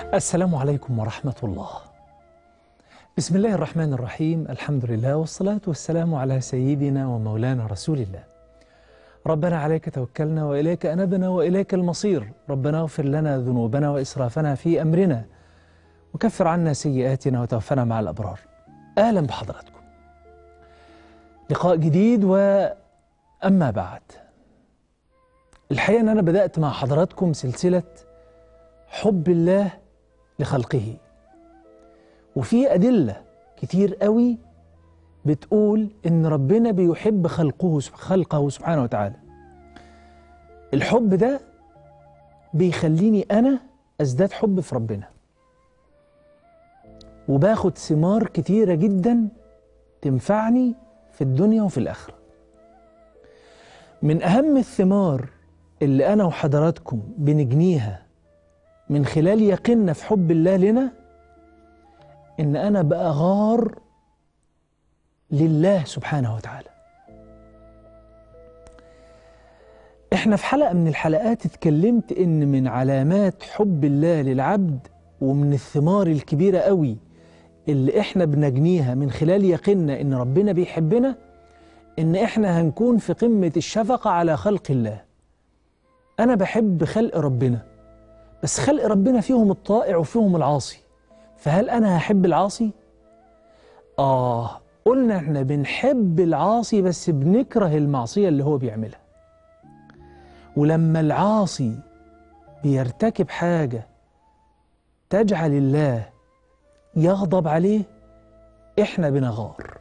السلام عليكم ورحمة الله. بسم الله الرحمن الرحيم، الحمد لله والصلاة والسلام على سيدنا ومولانا رسول الله. ربنا عليك توكلنا وإليك أنبنا وإليك المصير، ربنا اغفر لنا ذنوبنا وإسرافنا في أمرنا وكفر عنا سيئاتنا وتوفنا مع الأبرار. أهلا بحضراتكم. لقاء جديد وأما بعد. الحقيقة أن أنا بدأت مع حضراتكم سلسلة حب الله لخلقه وفي أدلة كتير قوي بتقول إن ربنا بيحب خلقه خلقه سبحانه وتعالى الحب ده بيخليني أنا أزداد حب في ربنا وباخد ثمار كتيرة جدا تنفعني في الدنيا وفي الآخرة من أهم الثمار اللي أنا وحضراتكم بنجنيها من خلال يقيننا في حب الله لنا ان انا بقى غار لله سبحانه وتعالى احنا في حلقه من الحلقات اتكلمت ان من علامات حب الله للعبد ومن الثمار الكبيره قوي اللي احنا بنجنيها من خلال يقيننا ان ربنا بيحبنا ان احنا هنكون في قمه الشفقه على خلق الله انا بحب خلق ربنا بس خلق ربنا فيهم الطائع وفيهم العاصي فهل أنا هحب العاصي؟ آه قلنا احنا بنحب العاصي بس بنكره المعصية اللي هو بيعملها ولما العاصي بيرتكب حاجة تجعل الله يغضب عليه احنا بنغار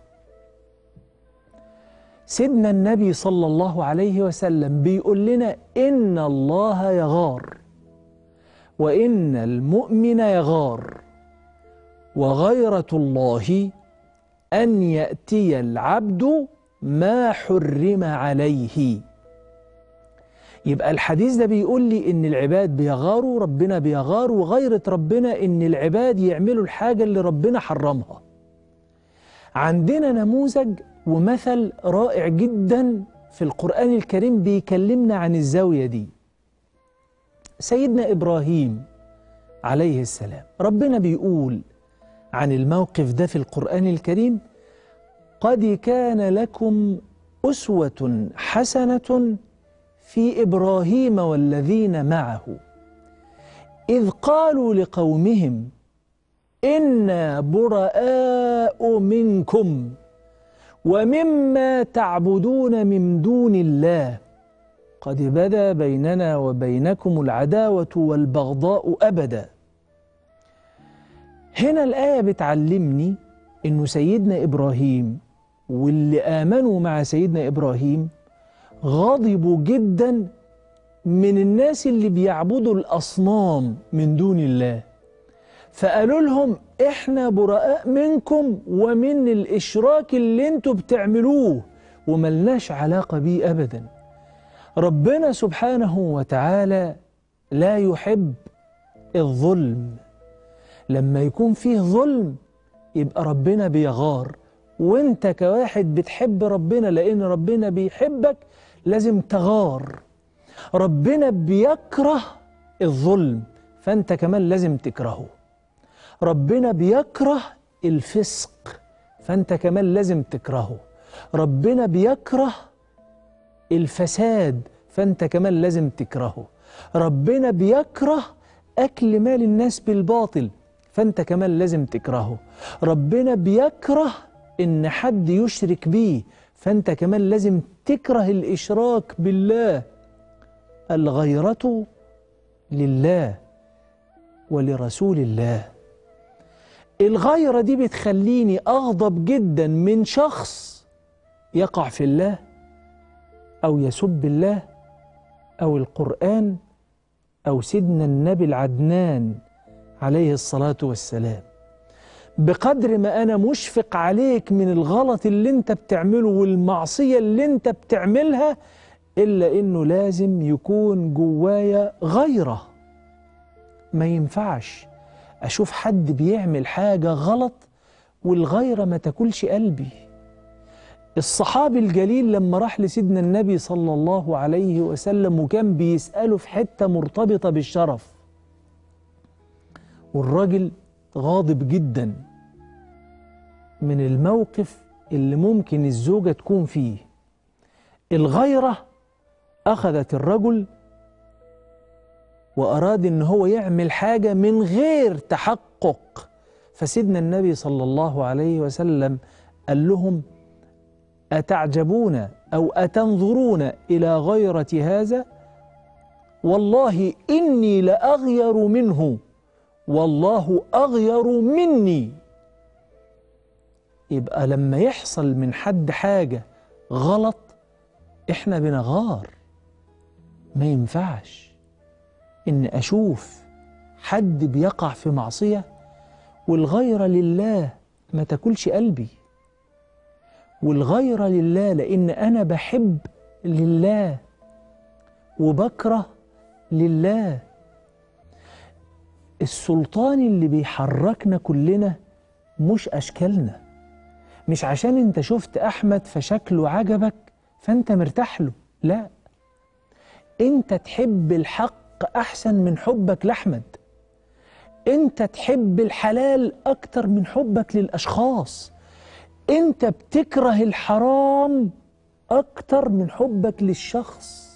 سيدنا النبي صلى الله عليه وسلم بيقول لنا إن الله يغار وإن المؤمن يغار وغيرة الله أن يأتي العبد ما حرم عليه يبقى الحديث ده بيقول لي إن العباد بيغاروا ربنا بيغار وغيرة ربنا إن العباد يعملوا الحاجة اللي ربنا حرمها عندنا نموذج ومثل رائع جدا في القرآن الكريم بيكلمنا عن الزاوية دي سيدنا إبراهيم عليه السلام ربنا بيقول عن الموقف ده في القرآن الكريم قد كان لكم أسوة حسنة في إبراهيم والذين معه إذ قالوا لقومهم إنا براء منكم ومما تعبدون من دون الله قد بدا بيننا وبينكم العداوة والبغضاء أبدا هنا الآية بتعلمني إنه سيدنا إبراهيم واللي آمنوا مع سيدنا إبراهيم غضبوا جدا من الناس اللي بيعبدوا الأصنام من دون الله فقالوا لهم إحنا براء منكم ومن الإشراك اللي انتوا بتعملوه وملناش علاقة بيه أبداً ربنا سبحانه وتعالى لا يحب الظلم لما يكون فيه ظلم يبقى ربنا بيغار وانت كواحد بتحب ربنا لان ربنا بيحبك لازم تغار ربنا بيكره الظلم فانت كمان لازم تكرهه ربنا بيكره الفسق فانت كمان لازم تكرهه ربنا بيكره الفساد فانت كمان لازم تكرهه ربنا بيكره اكل مال الناس بالباطل فانت كمان لازم تكرهه ربنا بيكره ان حد يشرك بيه فانت كمان لازم تكره الاشراك بالله الغيرة لله ولرسول الله الغيرة دي بتخليني أغضب جدا من شخص يقع في الله أو يسب الله أو القرآن أو سيدنا النبي العدنان عليه الصلاة والسلام بقدر ما أنا مشفق عليك من الغلط اللي أنت بتعمله والمعصية اللي أنت بتعملها إلا إنه لازم يكون جوايا غيرة ما ينفعش أشوف حد بيعمل حاجة غلط والغيرة ما تاكلش قلبي الصحابي الجليل لما راح لسيدنا النبي صلى الله عليه وسلم وكان بيسأله في حتة مرتبطة بالشرف والراجل غاضب جدا من الموقف اللي ممكن الزوجة تكون فيه الغيرة أخذت الرجل وأراد إن هو يعمل حاجة من غير تحقق فسيدنا النبي صلى الله عليه وسلم قال لهم أتعجبون أو أتنظرون إلى غيرة هذا والله إني لأغير منه والله أغير مني يبقى لما يحصل من حد حاجة غلط إحنا بنغار ما ينفعش إن أشوف حد بيقع في معصية والغيرة لله ما تاكلش قلبي والغيرة لله لأن أنا بحب لله وبكره لله السلطان اللي بيحركنا كلنا مش أشكالنا مش عشان انت شفت أحمد فشكله عجبك فانت مرتاح له لا انت تحب الحق أحسن من حبك لأحمد انت تحب الحلال أكتر من حبك للأشخاص انت بتكره الحرام أكتر من حبك للشخص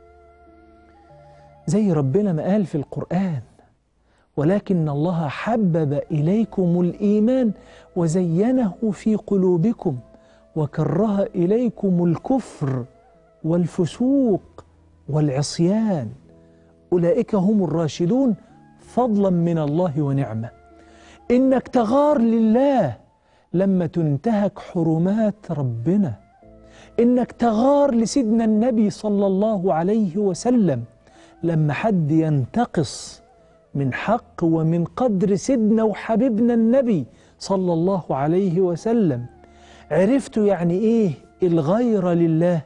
زي ربنا ما قال في القرآن ولكن الله حبب إليكم الإيمان وزينه في قلوبكم وكره إليكم الكفر والفسوق والعصيان أولئك هم الراشدون فضلا من الله ونعمة إنك تغار لله لما تنتهك حرمات ربنا إنك تغار لسيدنا النبي صلى الله عليه وسلم لما حد ينتقص من حق ومن قدر سيدنا وحبيبنا النبي صلى الله عليه وسلم عرفتوا يعني ايه الغيرة لله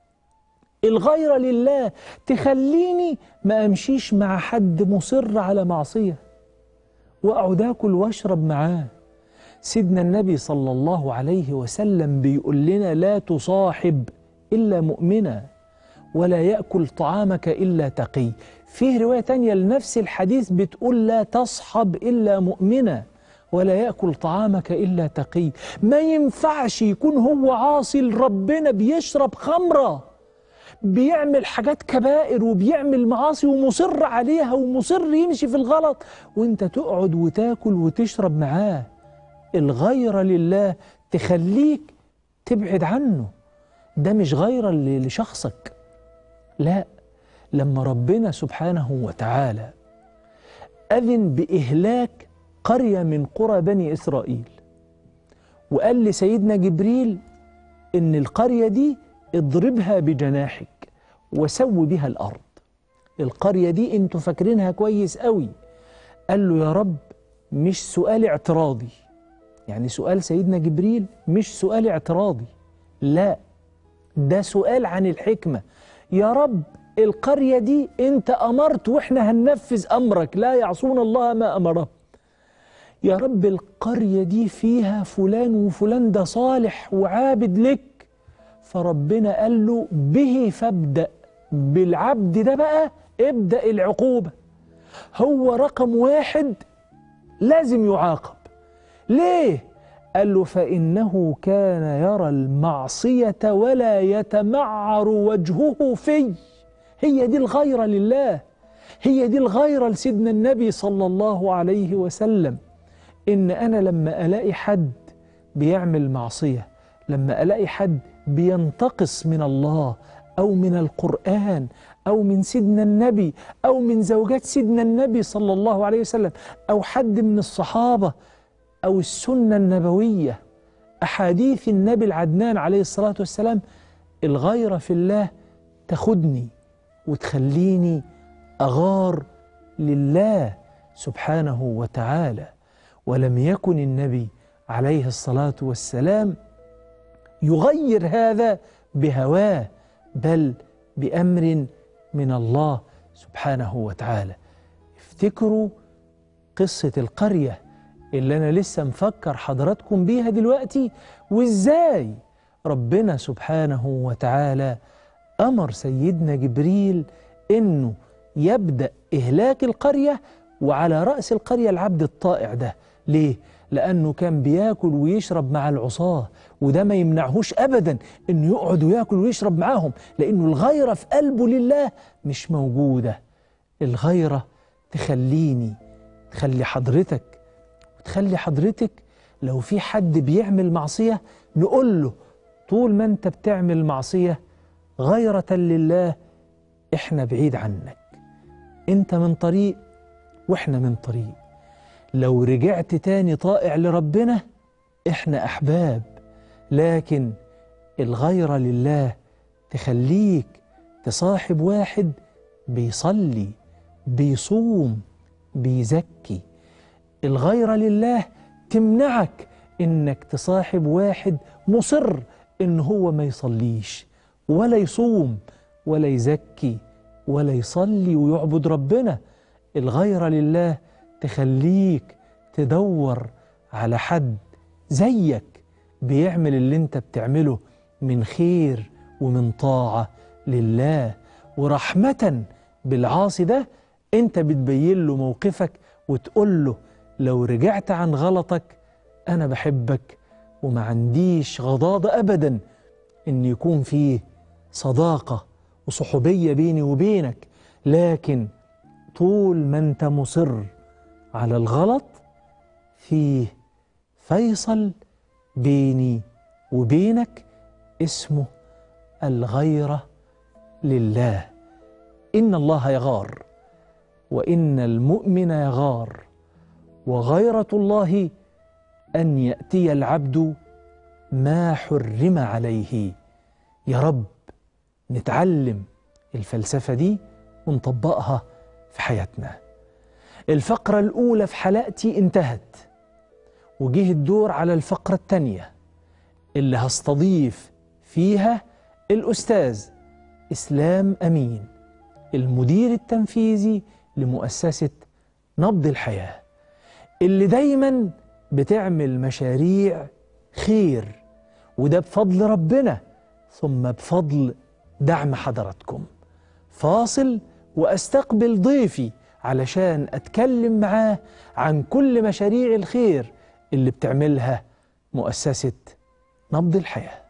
الغيرة لله تخليني ما امشيش مع حد مصر على معصية واقعد اكل واشرب معاه سيدنا النبي صلى الله عليه وسلم بيقول لنا لا تصاحب الا مؤمنا ولا ياكل طعامك الا تقي فيه روايه تانية لنفس الحديث بتقول لا تصحب الا مؤمنا ولا ياكل طعامك الا تقي ما ينفعش يكون هو عاصي لربنا بيشرب خمره بيعمل حاجات كبائر وبيعمل معاصي ومصر عليها ومصر يمشي في الغلط وانت تقعد وتاكل وتشرب معاه الغيرة لله تخليك تبعد عنه ده مش غيرة لشخصك لا لما ربنا سبحانه وتعالى أذن بإهلاك قرية من قرى بني إسرائيل وقال لسيدنا جبريل إن القرية دي اضربها بجناحك وسو بها الأرض القرية دي انتوا فاكرينها كويس قوي قال له يا رب مش سؤال اعتراضي يعني سؤال سيدنا جبريل مش سؤال اعتراضي لا ده سؤال عن الحكمة يا رب القرية دي انت أمرت واحنا هننفذ أمرك لا يعصون الله ما أمره يا رب القرية دي فيها فلان وفلان ده صالح وعابد لك فربنا قال له به فابدأ بالعبد ده بقى ابدأ العقوبة هو رقم واحد لازم يعاقب ليه؟ قال له فإنه كان يرى المعصية ولا يتمعر وجهه في هي دي الغيرة لله هي دي الغيرة لسيدنا النبي صلى الله عليه وسلم إن أنا لما ألاقي حد بيعمل معصية لما ألاقي حد بينتقص من الله أو من القرآن أو من سيدنا النبي أو من زوجات سيدنا النبي صلى الله عليه وسلم أو حد من الصحابة أو السنة النبوية أحاديث النبي العدنان عليه الصلاة والسلام الغيرة في الله تاخدني وتخليني أغار لله سبحانه وتعالى ولم يكن النبي عليه الصلاة والسلام يغير هذا بهواه بل بأمر من الله سبحانه وتعالى افتكروا قصة القرية اللي أنا لسه مفكر حضراتكم بيها دلوقتي وإزاي ربنا سبحانه وتعالى أمر سيدنا جبريل إنه يبدأ إهلاك القرية وعلى رأس القرية العبد الطائع ده ليه؟ لأنه كان بياكل ويشرب مع العصاة وده ما يمنعهوش أبدا إنه يقعد وياكل ويشرب معاهم لأنه الغيرة في قلبه لله مش موجودة الغيرة تخليني تخلي حضرتك وتخلي حضرتك لو في حد بيعمل معصية نقول له طول ما انت بتعمل معصية غيرة لله احنا بعيد عنك انت من طريق واحنا من طريق لو رجعت تاني طائع لربنا احنا احباب لكن الغيرة لله تخليك تصاحب واحد بيصلي بيصوم بيزكي الغيرة لله تمنعك انك تصاحب واحد مصر ان هو ما يصليش ولا يصوم ولا يزكي ولا يصلي ويعبد ربنا الغيرة لله تخليك تدور على حد زيك بيعمل اللي انت بتعمله من خير ومن طاعة لله ورحمة بالعاصي ده انت بتبين له موقفك وتقول له لو رجعت عن غلطك انا بحبك وما عنديش غضاضة ابدا ان يكون فيه صداقة وصحوبية بيني وبينك لكن طول ما انت مصر على الغلط فيه فيصل بيني وبينك اسمه الغيرة لله إن الله يغار وإن المؤمن يغار وغيرة الله أن يأتي العبد ما حرم عليه يا رب نتعلم الفلسفة دي ونطبقها في حياتنا الفقرة الأولى في حلقتي انتهت وجه الدور على الفقرة الثانية اللي هستضيف فيها الأستاذ إسلام أمين المدير التنفيذي لمؤسسة نبض الحياة اللي دايما بتعمل مشاريع خير وده بفضل ربنا ثم بفضل دعم حضراتكم فاصل واستقبل ضيفي علشان اتكلم معاه عن كل مشاريع الخير اللي بتعملها مؤسسة نبض الحياه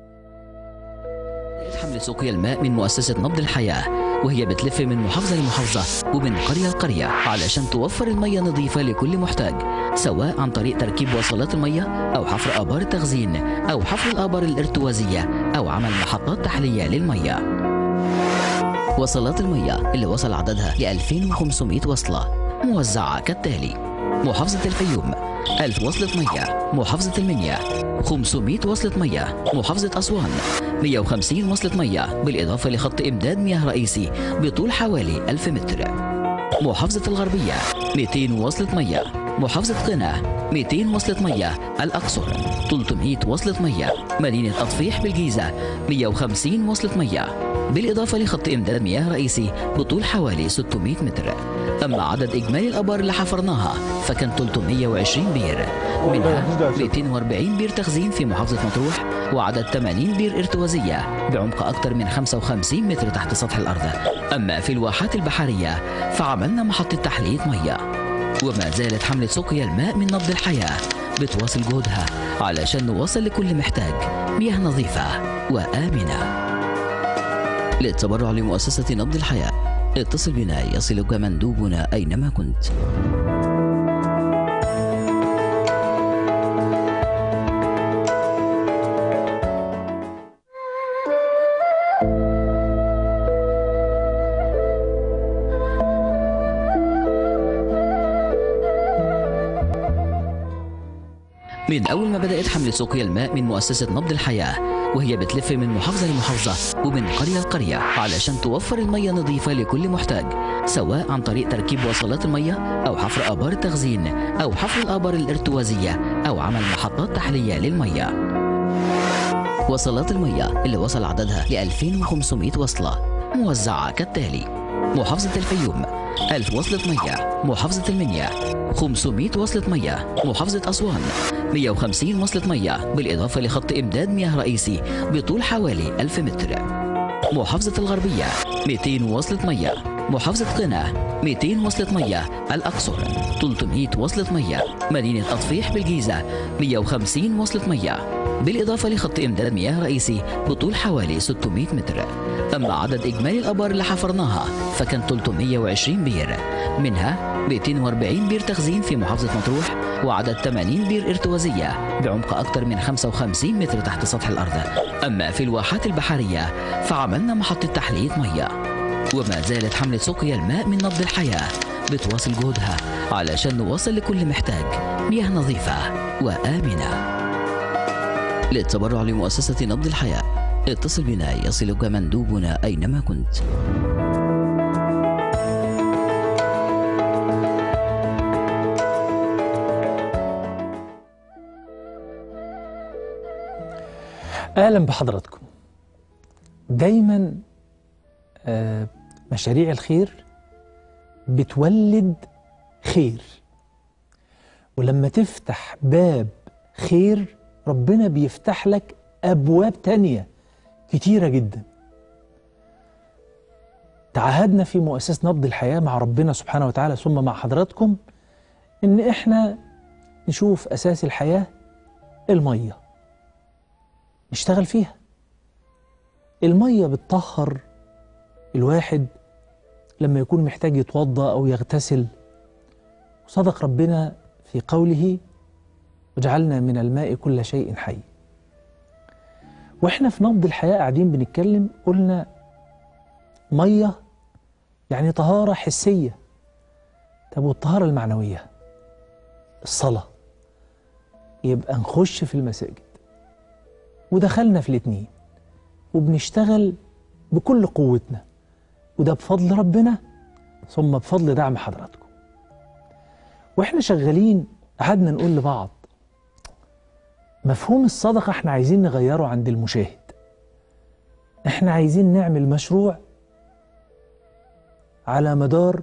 حمل سقيا الماء من مؤسسة نبض الحياة وهي بتلف من محافظة لمحافظة ومن قرية لقرية علشان توفر المية نظيفة لكل محتاج سواء عن طريق تركيب وصلات المية أو حفر آبار التخزين أو حفر الآبار الارتوازية أو عمل محطات تحلية للمية وصلات المية اللي وصل عددها ل 2500 وصلة موزعة كالتالي محافظة الفيوم 1000 وصلة مية محافظة المنيا 500 وصلة مية محافظة أسوان 150 وصلة مية بالإضافة لخط إمداد مياه رئيسي بطول حوالي 1000 متر محافظة الغربية 200 وصلة مية محافظة قنا 200 وصلة مية الأقصر 300 وصلة مية مدينة أطفيح بالجيزة 150 وصلة مية بالإضافة لخط إمداد مياه رئيسي بطول حوالي 600 متر أما عدد إجمالي الآبار اللي حفرناها فكان 320 بير منها 240 بير تخزين في محافظة مطروح وعدد 80 بير ارتوازية بعمق أكثر من 55 متر تحت سطح الأرض أما في الواحات البحرية فعملنا محطة تحلية مياه وما زالت حملة سقيا الماء من نبض الحياة بتواصل جهدها علشان نوصل لكل محتاج مياه نظيفة وآمنة للتبرع لمؤسسة نبض الحياة اتصل بنا يصلك مندوبنا أينما كنت من أول ما بدأت حمل سقيا الماء من مؤسسة نبض الحياة وهي بتلف من محافظة لمحافظة ومن قرية لقرية علشان توفر المية نظيفة لكل محتاج سواء عن طريق تركيب وصلات المية أو حفر آبار التخزين أو حفر الآبار الارتوازية أو عمل محطات تحلية للمية وصلات المية اللي وصل عددها ل 2500 وصلة موزعة كالتالي محافظة الفيوم 1000 وصلة مية محافظة المنيا 500 وصلة مية محافظة أسوان 150 وصلة مية بالإضافة لخط إمداد مياه رئيسي بطول حوالي 1000 متر محافظة الغربية 200 وصلة مية محافظة قنا 200 وصلة مية الأقصر 300 وصلة مية مدينة أطفيح بالجيزة 150 وصلة مية بالإضافة لخط إمداد مياه رئيسي بطول حوالي 600 متر أما عدد إجمالي الآبار اللي حفرناها فكان 320 بير منها 240 بير تخزين في محافظة مطروح وعدد 80 بير ارتوازية بعمق أكثر من 55 متر تحت سطح الأرض أما في الواحات البحرية فعملنا محطة تحلية مياه وما زالت حملة سقيا الماء من نبض الحياة بتواصل جهودها علشان نوصل لكل محتاج مياه نظيفة وآمنة للتبرع لمؤسسة نبض الحياة اتصل بنا يصلك مندوبنا أينما كنت اهلا بحضراتكم دايما آه، مشاريع الخير بتولد خير ولما تفتح باب خير ربنا بيفتح لك ابواب تانية كتيره جدا تعهدنا في مؤسسه نبض الحياه مع ربنا سبحانه وتعالى ثم مع حضراتكم ان احنا نشوف اساس الحياه الميه نشتغل فيها المية بتطهر الواحد لما يكون محتاج يتوضأ أو يغتسل وصدق ربنا في قوله وجعلنا من الماء كل شيء حي واحنا في نبض الحياة قاعدين بنتكلم قلنا مية يعني طهارة حسية طب والطهارة المعنوية الصلاة يبقى نخش في المساجد ودخلنا في الاتنين وبنشتغل بكل قوتنا وده بفضل ربنا ثم بفضل دعم حضراتكم واحنا شغالين قعدنا نقول لبعض مفهوم الصدقة احنا عايزين نغيره عند المشاهد احنا عايزين نعمل مشروع على مدار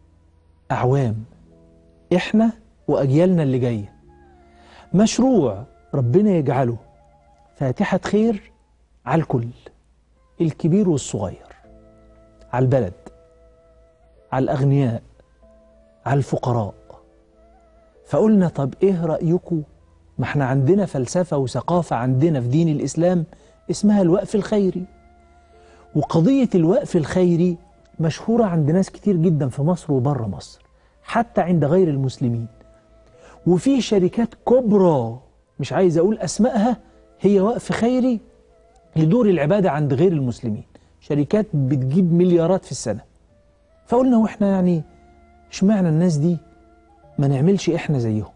أعوام احنا وأجيالنا اللي جاية مشروع ربنا يجعله فاتحة خير على الكل الكبير والصغير على البلد على الأغنياء على الفقراء فقلنا طب إيه رأيكم ما احنا عندنا فلسفة وثقافة عندنا في دين الإسلام اسمها الوقف الخيري وقضية الوقف الخيري مشهورة عند ناس كتير جدا في مصر وبره مصر حتى عند غير المسلمين وفي شركات كبرى مش عايز أقول أسمائها هي وقف خيري لدور العبادة عند غير المسلمين شركات بتجيب مليارات في السنة فقلنا واحنا يعني اشمعنى الناس دي ما نعملش احنا زيهم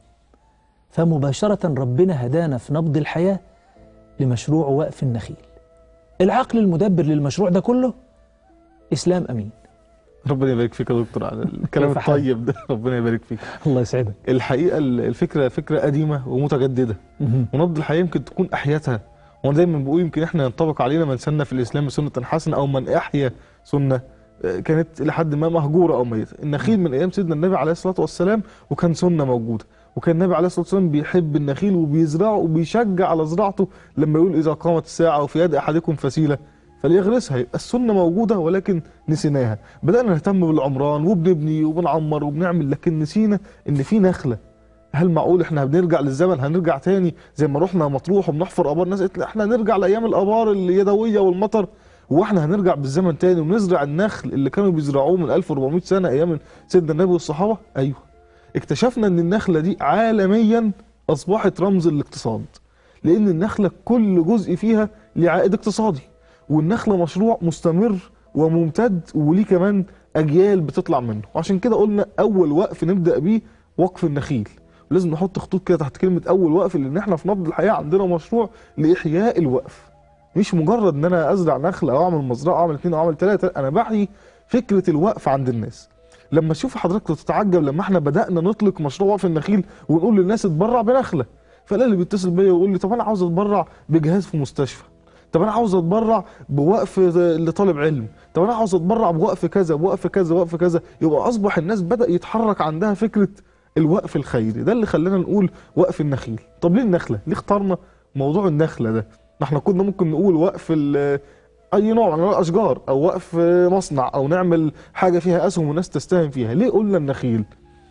فمباشرة ربنا هدانا في نبض الحياة لمشروع وقف النخيل العقل المدبر للمشروع ده كله إسلام أمين ربنا يبارك فيك يا دكتور على الكلام كيف حالك؟ الطيب ده ربنا يبارك فيك الله يسعدك الحقيقه الفكره فكره قديمه ومتجدده ونبض الحياه يمكن تكون احيتها وانا دايما بقول يمكن احنا ينطبق علينا من سن في الاسلام سنه حسنه او من احيا سنه آه، كانت لحد ما مهجوره او ميته النخيل من ايام سيدنا النبي عليه الصلاه والسلام وكان سنه موجوده وكان النبي عليه الصلاه والسلام بيحب النخيل وبيزرعه وبيشجع على زراعته لما يقول اذا قامت الساعه وفي يد احدكم فسيله فليغرسها يبقى السنه موجوده ولكن نسيناها بدانا نهتم بالعمران وبنبني وبنعمر وبنعمل لكن نسينا ان في نخله هل معقول احنا بنرجع للزمن هنرجع تاني زي ما رحنا مطروح وبنحفر ابار ناس قالت لا احنا هنرجع لايام الابار اليدويه والمطر واحنا هنرجع بالزمن تاني ونزرع النخل اللي كانوا بيزرعوه من 1400 سنه ايام سيدنا النبي والصحابه ايوه اكتشفنا ان النخله دي عالميا اصبحت رمز الاقتصاد لان النخله كل جزء فيها ليه عائد اقتصادي والنخله مشروع مستمر وممتد وليه كمان اجيال بتطلع منه وعشان كده قلنا اول وقف نبدا بيه وقف النخيل لازم نحط خطوط كده تحت كلمه اول وقف لان احنا في نبض الحياه عندنا مشروع لاحياء الوقف مش مجرد ان انا ازرع نخله او اعمل مزرعه او اعمل اثنين او اعمل ثلاثه انا بحيي فكره الوقف عند الناس لما تشوف حضرتك تتعجب لما احنا بدانا نطلق مشروع وقف النخيل ونقول للناس اتبرع بنخله فلا اللي بيتصل بيا ويقول لي طب انا عاوز اتبرع بجهاز في مستشفى طب انا عاوز اتبرع بوقف لطالب علم طب انا عاوز اتبرع بوقف كذا بوقف كذا بوقف كذا يبقى اصبح الناس بدا يتحرك عندها فكره الوقف الخيري ده اللي خلانا نقول وقف النخيل طب ليه النخله ليه اخترنا موضوع النخله ده ما احنا كنا ممكن نقول وقف ال- اي نوع من الاشجار او وقف مصنع او نعمل حاجه فيها اسهم والناس تستهين فيها ليه قلنا النخيل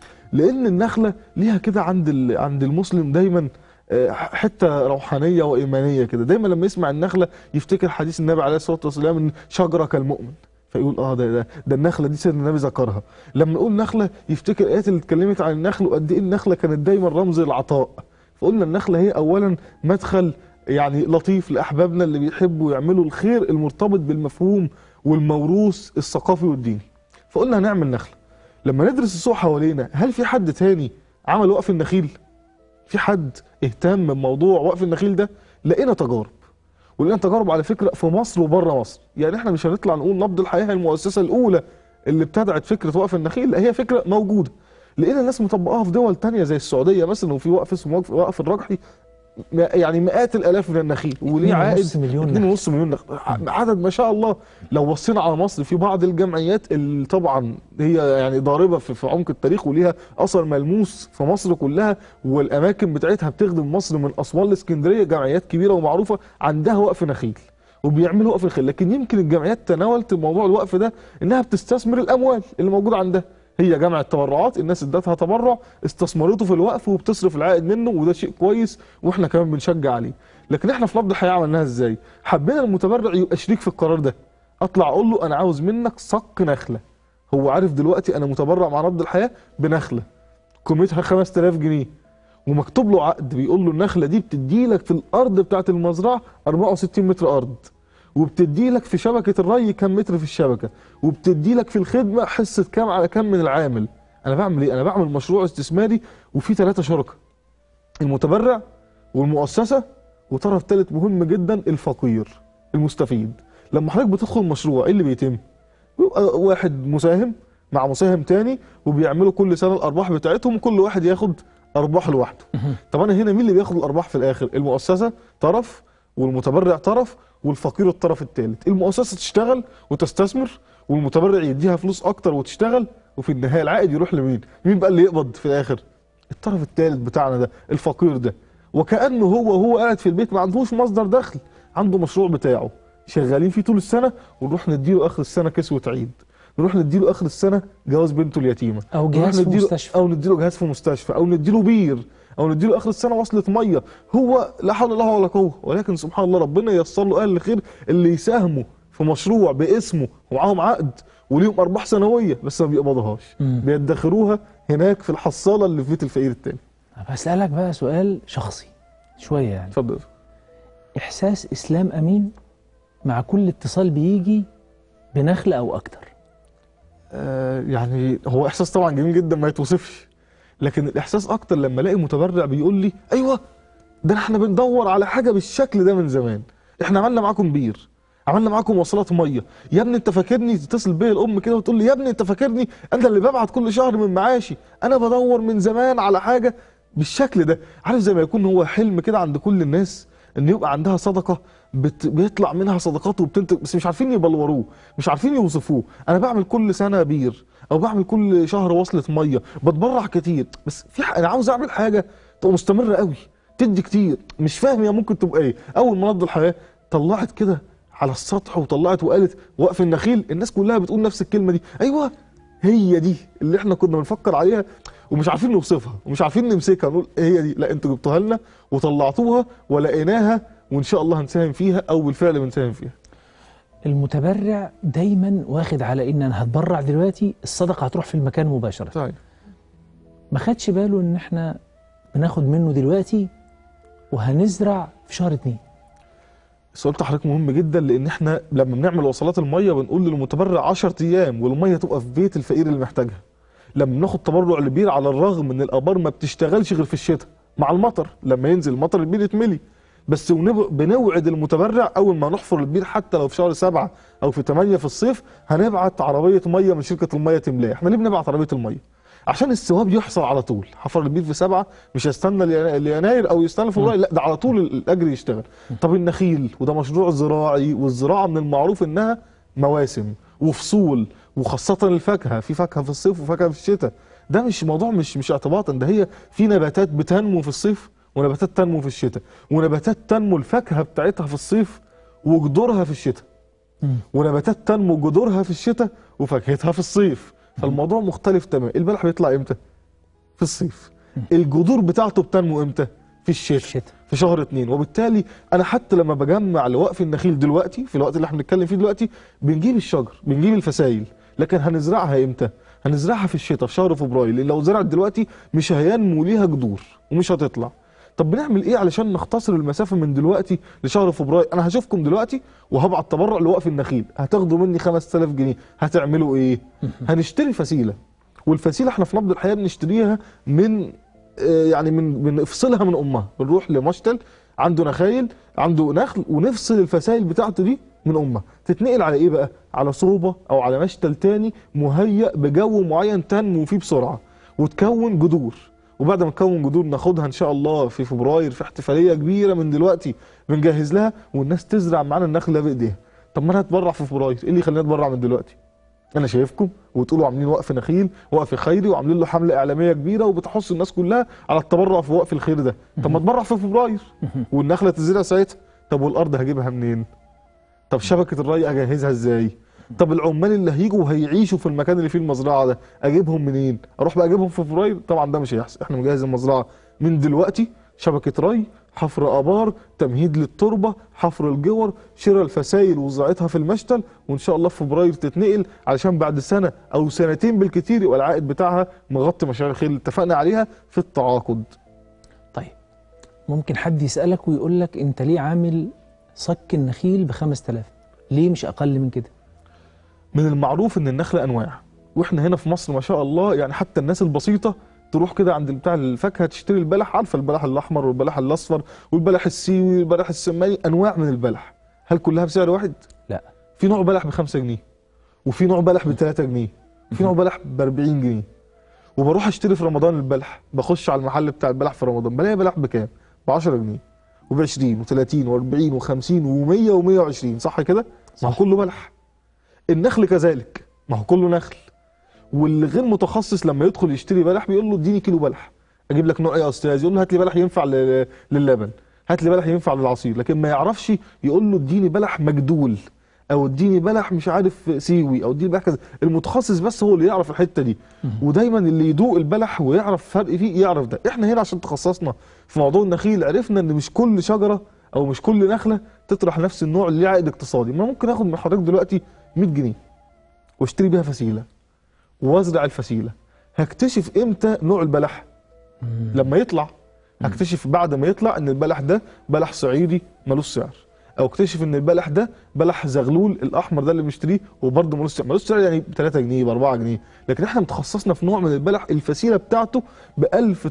لان النخله ليها كده عند ال- عند المسلم دايما آه، حته روحانيه وايمانيه كده دايما لما يسمع النخله يفتكر حديث النبي عليه الصلاه والسلام ان شجره كالمؤمن فيقول اه ده ده, ده النخله دي سيدنا النبي ذكرها لما نقول نخله يفتكر الايات اللي اتكلمت عن النخل وقد ايه النخله كانت دايما رمز العطاء فقلنا النخله هي اولا مدخل يعني لطيف لاحبابنا اللي بيحبوا يعملوا الخير المرتبط بالمفهوم والموروث الثقافي والديني فقلنا هنعمل نخله لما ندرس السوق حوالينا هل في حد تاني عمل وقف النخيل في حد اهتم بموضوع وقف النخيل ده لقينا تجارب ولقينا تجارب على فكره في مصر وبره مصر يعني احنا مش هنطلع نقول نبض الحياه هي المؤسسه الاولى اللي ابتدعت فكره وقف النخيل لا هي فكره موجوده لقينا الناس مطبقاها في دول تانية زي السعوديه مثلا وفي وقف اسمه وقف, وقف الرجحي م- يعني مئات الالاف من النخيل وليه 2.5 عائد مليون 2.5 مليون نخل عدد ما شاء الله لو بصينا على مصر في بعض الجمعيات اللي طبعا هي يعني ضاربه في, في عمق التاريخ وليها اثر ملموس في مصر كلها والاماكن بتاعتها بتخدم مصر من اسوان لاسكندريه جمعيات كبيره ومعروفه عندها وقف نخيل وبيعملوا وقف الخيل لكن يمكن الجمعيات تناولت موضوع الوقف ده انها بتستثمر الاموال اللي موجوده عندها هي جمع التبرعات الناس ادتها تبرع استثمرته في الوقف وبتصرف العائد منه وده شيء كويس واحنا كمان بنشجع عليه لكن احنا في نبض الحياه عملناها ازاي حبينا المتبرع يبقى شريك في القرار ده اطلع اقول له انا عاوز منك صك نخله هو عارف دلوقتي انا متبرع مع نبض الحياه بنخله قيمتها 5000 جنيه ومكتوب له عقد بيقول له النخله دي بتدي لك في الارض بتاعه المزرعه 64 متر ارض وبتدي لك في شبكه الري كام متر في الشبكه وبتدي لك في الخدمه حصه كام على كام من العامل انا بعمل ايه انا بعمل مشروع استثماري وفي ثلاثه شركاء المتبرع والمؤسسه وطرف ثالث مهم جدا الفقير المستفيد لما حضرتك بتدخل مشروع ايه اللي بيتم بيبقى واحد مساهم مع مساهم تاني وبيعملوا كل سنه الارباح بتاعتهم وكل واحد ياخد ارباح لوحده طب انا هنا مين اللي بياخد الارباح في الاخر المؤسسه طرف والمتبرع طرف والفقير الطرف الثالث المؤسسه تشتغل وتستثمر والمتبرع يديها فلوس اكتر وتشتغل وفي النهايه العائد يروح لمين مين بقى اللي يقبض في الاخر الطرف الثالث بتاعنا ده الفقير ده وكانه هو هو قاعد في البيت ما عندهوش مصدر دخل عنده مشروع بتاعه شغالين فيه طول السنه ونروح نديله اخر السنه كسوه عيد نروح نديله اخر السنه جواز بنته اليتيمه او نروح جهاز في نديله- مستشفى او نديله جهاز في مستشفى او نديله بير او نديله اخر السنه وصله ميه هو لا حول له ولا قوه ولكن سبحان الله ربنا ييسر له اهل الخير اللي يساهموا في مشروع باسمه ومعاهم عقد وليهم ارباح سنويه بس ما بيقبضوهاش مم. بيدخروها هناك في الحصاله اللي في بيت الفقير التاني طب هسألك بقى سؤال شخصي شوية يعني اتفضل إحساس إسلام أمين مع كل اتصال بيجي بنخلة أو أكتر آه يعني هو احساس طبعا جميل جدا ما يتوصفش لكن الاحساس اكتر لما الاقي متبرع بيقول لي ايوه ده احنا بندور على حاجه بالشكل ده من زمان احنا عملنا معاكم بير عملنا معاكم وصلات ميه يا ابني انت فاكرني تتصل بيا الام كده وتقول لي يا ابني انت فاكرني انا اللي ببعت كل شهر من معاشي انا بدور من زمان على حاجه بالشكل ده عارف زي ما يكون هو حلم كده عند كل الناس ان يبقى عندها صدقه بت... بيطلع منها صدقات وبتنتج بس مش عارفين يبلوروه مش عارفين يوصفوه انا بعمل كل سنه بير او بعمل كل شهر وصله ميه بتبرع كتير بس في ح... انا عاوز اعمل حاجه تبقى مستمره قوي تدي كتير مش فاهم هي ممكن تبقى ايه اول ما نبض الحياه طلعت كده على السطح وطلعت وقالت وقف النخيل الناس كلها بتقول نفس الكلمه دي ايوه هي دي اللي احنا كنا بنفكر عليها ومش عارفين نوصفها ومش عارفين نمسكها نقول هي دي لا انتوا جبتوها لنا وطلعتوها ولقيناها وان شاء الله هنساهم فيها او بالفعل بنساهم فيها المتبرع دايما واخد على إن أنا هتبرع دلوقتي الصدقة هتروح في المكان مباشرة صحيح ما خدش باله إن إحنا بناخد منه دلوقتي وهنزرع في شهر اتنين السؤال بتاع حضرتك مهم جدا لان احنا لما بنعمل وصلات الميه بنقول للمتبرع 10 ايام والميه تبقى في بيت الفقير اللي محتاجها لما بناخد تبرع لبير على الرغم ان الابار ما بتشتغلش غير في الشتاء مع المطر لما ينزل المطر البير يتملي بس ونب- بنوعد المتبرع اول ما نحفر البير حتى لو في شهر سبعة او في ثمانية في الصيف هنبعت عربيه ميه من شركه الميه تملاه احنا ليه بنبعت عربيه الميه عشان الثواب يحصل على طول حفر البير في سبعة مش هيستنى لينا- ليناير او يستنى في فبراير لا ده على طول الاجر يشتغل طب النخيل وده مشروع زراعي والزراعه من المعروف انها مواسم وفصول وخاصه الفاكهه في فاكهه في الصيف وفاكهه في الشتاء ده مش موضوع مش مش اعتباطا ده هي في نباتات بتنمو في الصيف ونباتات تنمو في الشتاء ونباتات تنمو الفاكهه بتاعتها في الصيف وجذورها في الشتاء مم. ونباتات تنمو جذورها في الشتاء وفاكهتها في الصيف فالموضوع مختلف تماما البلح بيطلع امتى في الصيف الجذور بتاعته بتنمو امتى في الشتاء الشتاء في شهر اتنين وبالتالي انا حتى لما بجمع لوقف النخيل دلوقتي في الوقت اللي احنا بنتكلم فيه دلوقتي بنجيب الشجر بنجيب الفسايل لكن هنزرعها امتى هنزرعها في الشتاء في شهر فبراير لان لو زرعت دلوقتي مش هينمو ليها جذور ومش هتطلع طب بنعمل ايه علشان نختصر المسافه من دلوقتي لشهر فبراير انا هشوفكم دلوقتي وهبعت تبرع لوقف النخيل هتاخدوا مني 5000 جنيه هتعملوا ايه هنشتري فسيله والفسيله احنا في نبض الحياه بنشتريها من آه، يعني من بنفصلها من امها بنروح لمشتل عنده نخايل عنده نخل ونفصل الفسائل بتاعته دي من امها تتنقل على ايه بقى على صوبه او على مشتل تاني مهيأ بجو معين تنمو فيه بسرعه وتكون جذور وبعد ما تكون جذور ناخدها ان شاء الله في فبراير في احتفاليه كبيره من دلوقتي بنجهز لها والناس تزرع معانا النخل ده بايديها طب ما انا هتبرع في فبراير ايه اللي يخليني اتبرع من دلوقتي انا شايفكم وتقولوا عاملين وقف نخيل وقف خيري وعاملين له حمله اعلاميه كبيره وبتحث الناس كلها على التبرع في وقف الخير ده طب ما اتبرع في فبراير والنخله تزرع ساعتها طب والارض هجيبها منين طب شبكه الري اجهزها ازاي طب العمال اللي هيجوا وهيعيشوا في المكان اللي فيه المزرعه ده اجيبهم منين اروح بقى اجيبهم في فبراير طبعا ده مش هيحصل احنا مجهز المزرعه من دلوقتي شبكه ري حفر ابار تمهيد للتربه حفر الجور شراء الفسايل وزراعتها في المشتل وان شاء الله في فبراير تتنقل علشان بعد سنه او سنتين بالكتير يبقى العائد بتاعها مغطي مشاريع الخير اللي اتفقنا عليها في التعاقد طيب ممكن حد يسألك ويقول لك أنت ليه عامل صك النخيل ب 5000 ليه مش أقل من كده من المعروف ان النخل انواع واحنا هنا في مصر ما شاء الله يعني حتى الناس البسيطه تروح كده عند بتاع الفاكهه تشتري البلح عارفه البلح الاحمر والبلح الاصفر والبلح السيوي والبلح السماني انواع من البلح هل كلها بسعر واحد لا في نوع بلح ب 5 جنيه وفي نوع بلح ب 3 جنيه وفي نوع بلح ب 40 جنيه وبروح اشتري في رمضان البلح بخش على المحل بتاع البلح في رمضان بلاقي بلح بكام ب 10 جنيه وب 20 و30 و40 و50 و100 و120 صح كده ما هو صح. كله بلح النخل كذلك ما هو كله نخل واللي غير متخصص لما يدخل يشتري بلح بيقول له اديني كيلو بلح اجيب لك نوع ايه يا استاذ يقول له هات لي بلح ينفع لل- للبن هات لي بلح ينفع للعصير لكن ما يعرفش يقول له اديني بلح مجدول او اديني بلح مش عارف سيوي او اديني بلح كذا المتخصص بس هو اللي يعرف الحته دي ودايما اللي يدوق البلح ويعرف فرق فيه يعرف ده احنا هنا عشان تخصصنا في موضوع النخيل عرفنا ان مش كل شجره او مش كل نخله تطرح نفس النوع اللي ليه عائد اقتصادي ما ممكن اخد من حضرتك دلوقتي 100 جنيه واشتري بيها فسيله وازرع الفسيله هكتشف امتى نوع البلح لما يطلع هكتشف بعد ما يطلع ان البلح ده بلح صعيدي ملوش سعر او اكتشف ان البلح ده بلح زغلول الاحمر ده اللي بنشتريه وبرضه ملوش سعر ملوش سعر يعني ب 3 جنيه ب 4 جنيه لكن احنا متخصصنا في نوع من البلح الفسيله بتاعته ب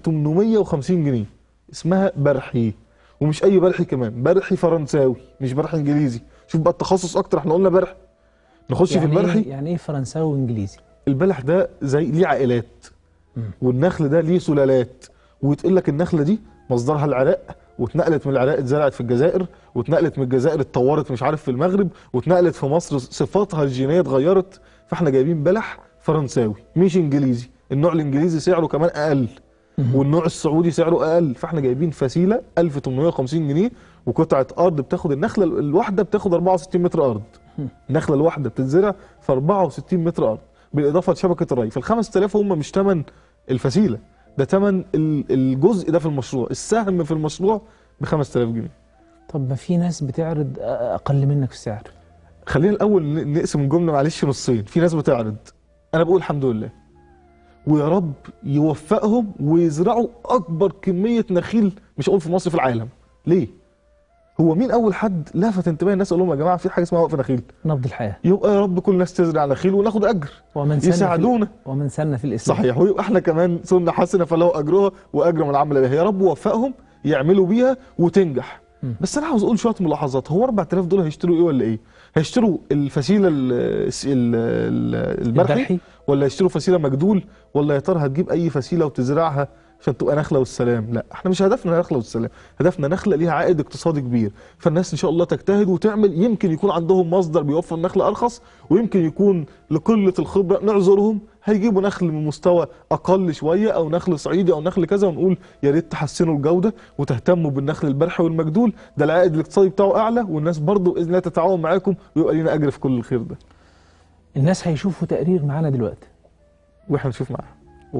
1850 جنيه اسمها برحي ومش اي برحي كمان برحي فرنساوي مش برحي انجليزي شوف بقى التخصص اكتر احنا قلنا برحي نخش في يعني البرحي إيه يعني إيه فرنساوي وإنجليزي البلح ده زي ليه عائلات والنخل ده ليه سلالات ويتقول لك النخله دي مصدرها العراق واتنقلت من العراق اتزرعت في الجزائر واتنقلت من الجزائر اتطورت مش عارف في المغرب واتنقلت في مصر صفاتها الجينيه اتغيرت فاحنا جايبين بلح فرنساوي مش انجليزي النوع الانجليزي سعره كمان اقل والنوع السعودي سعره اقل فاحنا جايبين فسيله 1850 جنيه وقطعه ارض بتاخد النخله الواحده بتاخد 64 متر ارض النخله الواحده بتتزرع في 64 متر ارض بالاضافه لشبكه الري فال 5000 هم مش ثمن الفسيله ده ثمن ال- الجزء ده في المشروع السهم في المشروع ب 5000 جنيه طب ما في ناس بتعرض أ- أقل منك في السعر خلينا الاول ن- نقسم الجمله معلش نصين في ناس بتعرض انا بقول الحمد لله ويا رب يوفقهم ويزرعوا اكبر كميه نخيل مش هقول في مصر في العالم ليه هو مين اول حد لفت انتباه الناس قال لهم يا جماعه في حاجه اسمها وقف نخيل نبض الحياة يبقى يا رب كل الناس تزرع نخيل وناخد اجر ومن سن يساعدونا في ومن سن في الإسلام صحيح ويبقى احنا كمان سنه حسنه فله اجرها واجر من عمل بها يا رب وفقهم يعملوا بيها وتنجح م. بس انا عاوز اقول شويه ملاحظات هو 4000 دول هيشتروا ايه ولا ايه هيشتروا الفسيله ال- الس- ال- ال- البرحي البرحي ولا يشتروا فسيله مجدول ولا يا ترى هتجيب اي فسيله وتزرعها عشان تبقى نخله والسلام لا احنا مش هدفنا نخله والسلام هدفنا نخله ليها عائد اقتصادي كبير فالناس ان شاء الله تجتهد وتعمل يمكن يكون عندهم مصدر بيوفر نخل ارخص ويمكن يكون لقله الخبره نعذرهم هيجيبوا نخل من مستوى اقل شويه او نخل صعيدي او نخل كذا ونقول يا ريت تحسنوا الجوده وتهتموا بالنخل البرحي والمجدول ده العائد الاقتصادي بتاعه اعلى والناس برضه باذن الله تتعاون معاكم ويبقى لينا اجر في كل الخير ده الناس هيشوفوا تقرير معانا دلوقتي واحنا نشوف معاها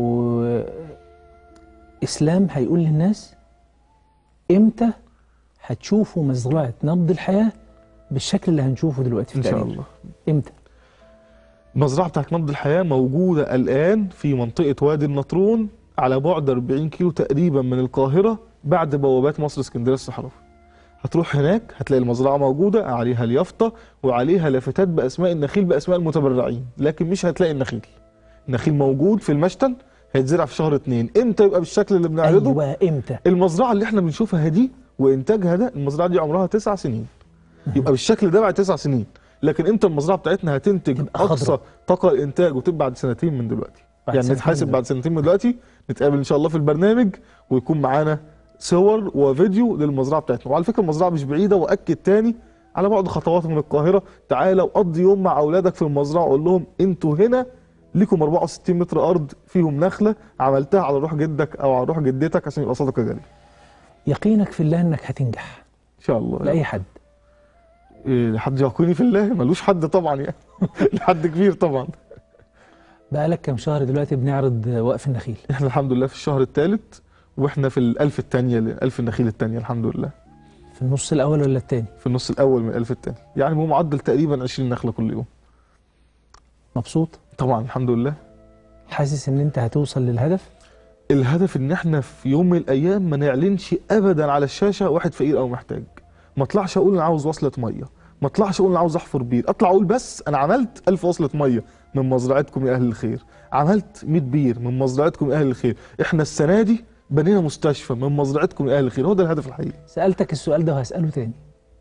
وإسلام هيقول للناس إمتى هتشوفوا مزرعة نبض الحياة بالشكل اللي هنشوفه دلوقتي في ان شاء التقرير الله إمتى المزرعه بتاعت نبض الحياه موجوده الان في منطقه وادي النطرون على بعد 40 كيلو تقريبا من القاهره بعد بوابات مصر اسكندريه الصحراوي هتروح هناك هتلاقي المزرعه موجوده عليها اليافطه وعليها لافتات باسماء النخيل باسماء المتبرعين لكن مش هتلاقي النخيل النخيل موجود في المشتل هيتزرع في شهر اتنين امتى يبقى بالشكل اللي بنعرضه أيوة إمتى المزرعه اللي احنا بنشوفها دي وانتاجها ده المزرعه دي عمرها تسع سنين يبقى بالشكل ده بعد تسع سنين لكن امتى المزرعه بتاعتنا هتنتج تبقى اقصى خضرا. طاقه الانتاج وتبقى بعد سنتين من دلوقتي بعد يعني سنتين نتحاسب من بعد سنتين من دلوقتي نتقابل ان شاء الله في البرنامج ويكون معانا صور وفيديو للمزرعه بتاعتنا وعلى فكره المزرعه مش بعيده واكد تاني على بعد خطوات من القاهره تعالى وقضي يوم مع اولادك في المزرعه وقول لهم انتوا هنا ليكم 64 متر ارض فيهم نخله عملتها على روح جدك او على روح جدتك عشان يبقى صدقه جاريه يقينك في الله إنك هتنجح ان شاء الله لأي حد إيه لحد يقيني في الله ملوش حد طبعا يعني لحد كبير طبعا بقالك كام شهر دلوقتي بنعرض وقف النخيل احنا الحمد لله في الشهر الثالث واحنا في الألف الثانية الألف النخيل الثانية الحمد لله في النص الأول ولا التاني في النص الأول من الألف الثاني يعني بمعدل تقريبا 20 نخلة كل يوم مبسوط طبعا الحمد لله حاسس إن أنت هتوصل للهدف الهدف ان احنا في يوم من الايام ما نعلنش ابدا على الشاشه واحد فقير او محتاج ما اطلعش اقول انا عاوز وصله ميه ما اطلعش اقول انا عاوز احفر بير اطلع اقول بس انا عملت ألف وصله ميه من مزرعتكم يا اهل الخير عملت 100 بير من مزرعتكم يا اهل الخير احنا السنه دي بنينا مستشفى من مزرعتكم يا اهل الخير هو ده الهدف الحقيقي سألتك السؤال ده وهسأله تاني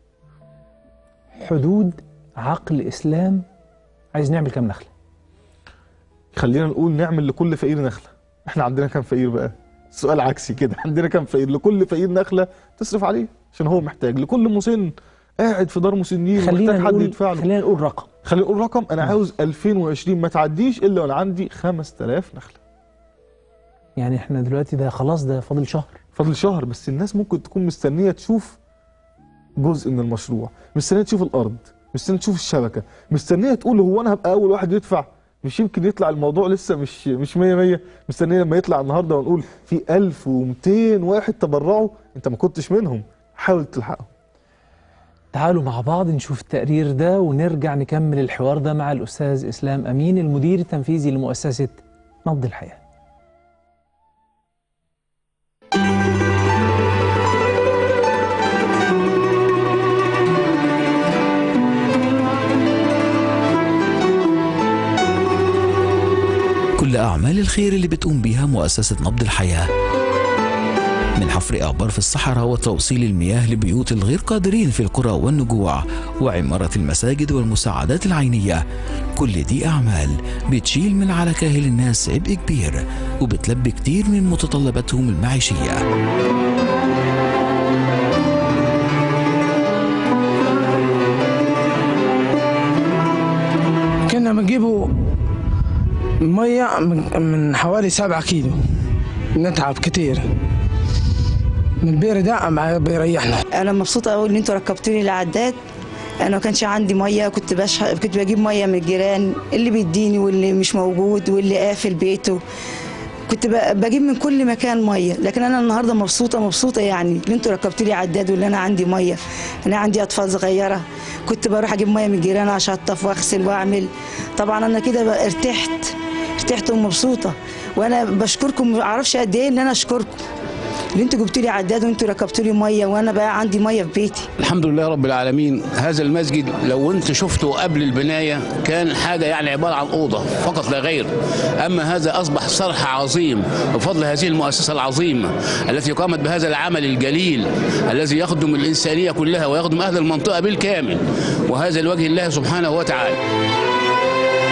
حدود عقل إسلام عايز نعمل كام نخلة خلينا نقول نعمل لكل فقير نخله احنا عندنا كام فقير بقى سؤال عكسي كده عندنا كام فقير لكل فقير نخله تصرف عليه عشان هو محتاج لكل مسن قاعد في دار مسنين خلينا ومحتاج حد نقول يدفع له خلينا نقول رقم خلينا نقول رقم انا عاوز 2020 ما تعديش الا وانا عندي 5000 نخله يعني احنا دلوقتي ده خلاص ده فاضل شهر فاضل شهر بس الناس ممكن تكون مستنيه تشوف جزء من المشروع مستنيه تشوف الارض مستنيه تشوف الشبكه مستنيه تقول هو انا هبقى اول واحد يدفع مش يمكن يطلع الموضوع لسه مش مش 100 100 مستنيه لما يطلع النهارده ونقول في 1200 واحد تبرعوا انت ما كنتش منهم حاول تلحقهم تعالوا مع بعض نشوف التقرير ده ونرجع نكمل الحوار ده مع الأستاذ إسلام أمين المدير التنفيذي لمؤسسة نبض الحياة كل أعمال الخير اللي بتقوم بيها مؤسسة نبض الحياة من حفر آبار في الصحراء وتوصيل المياه لبيوت الغير قادرين في القرى والنجوع وعمارة المساجد والمساعدات العينية كل دي أعمال بتشيل من على كاهل الناس عبء كبير وبتلبي كتير من متطلباتهم المعيشية كنا بنجيبوا مية من, من حوالي سبعة كيلو نتعب كتير من البير ده ما بيريحنا انا مبسوطه قوي ان انتوا ركبتوا لي العداد انا ما كانش عندي ميه كنت بش... كنت بجيب ميه من الجيران اللي بيديني واللي مش موجود واللي قافل بيته كنت ب- بجيب من كل مكان ميه لكن انا النهارده مبسوطه مبسوطه يعني ان انتوا ركبتوا لي عداد واللي انا عندي ميه انا عندي اطفال صغيره كنت بروح اجيب ميه من الجيران اشطف واغسل واعمل طبعا انا كده بقى ارتحت ارتحت ومبسوطه وانا بشكركم ما اعرفش قد ايه ان انا اشكركم اللي انتوا جبتوا لي عداد وانتوا ركبتوا لي ميه وانا بقى عندي ميه في بيتي الحمد لله رب العالمين هذا المسجد لو انت شفته قبل البنايه كان حاجه يعني عباره عن اوضه فقط لا غير اما هذا اصبح صرح عظيم بفضل هذه المؤسسه العظيمه التي قامت بهذا العمل الجليل الذي يخدم الانسانيه كلها ويخدم اهل المنطقه بالكامل وهذا لوجه الله سبحانه وتعالى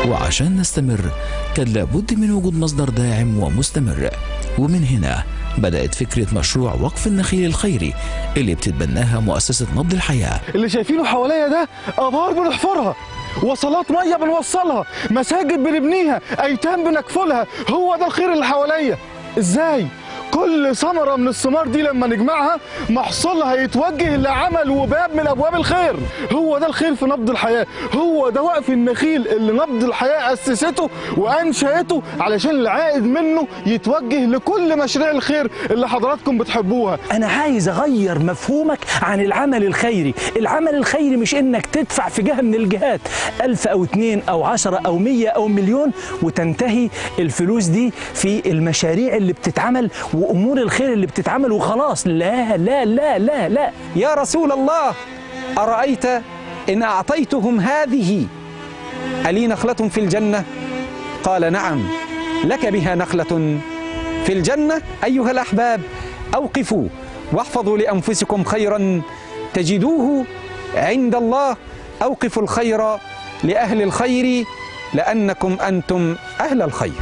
وعشان نستمر كان لابد من وجود مصدر داعم ومستمر ومن هنا بدأت فكرة مشروع وقف النخيل الخيري اللي بتتبناها مؤسسة نبض الحياة اللي شايفينه حواليا ده ابار بنحفرها وصلات ميه بنوصلها مساجد بنبنيها ايتام بنكفلها هو ده الخير اللي حواليا ازاي كل ثمرة من الثمار دي لما نجمعها محصولها يتوجه لعمل وباب من أبواب الخير هو ده الخير في نبض الحياة هو ده وقف النخيل اللي نبض الحياة أسسته وأنشأته علشان العائد منه يتوجه لكل مشاريع الخير اللي حضراتكم بتحبوها أنا عايز أغير مفهومك عن العمل الخيري العمل الخيري مش إنك تدفع في جهة من الجهات ألف أو اتنين أو عشرة أو مية أو مليون وتنتهي الفلوس دي في المشاريع اللي بتتعمل وأمور الخير اللي بتتعمل وخلاص لا لا لا لا لا يا رسول الله أرأيت إن أعطيتهم هذه ألي نخلة في الجنة قال نعم لك بها نخلة في الجنة أيها الأحباب أوقفوا واحفظوا لأنفسكم خيرا تجدوه عند الله أوقفوا الخير لأهل الخير لأنكم أنتم أهل الخير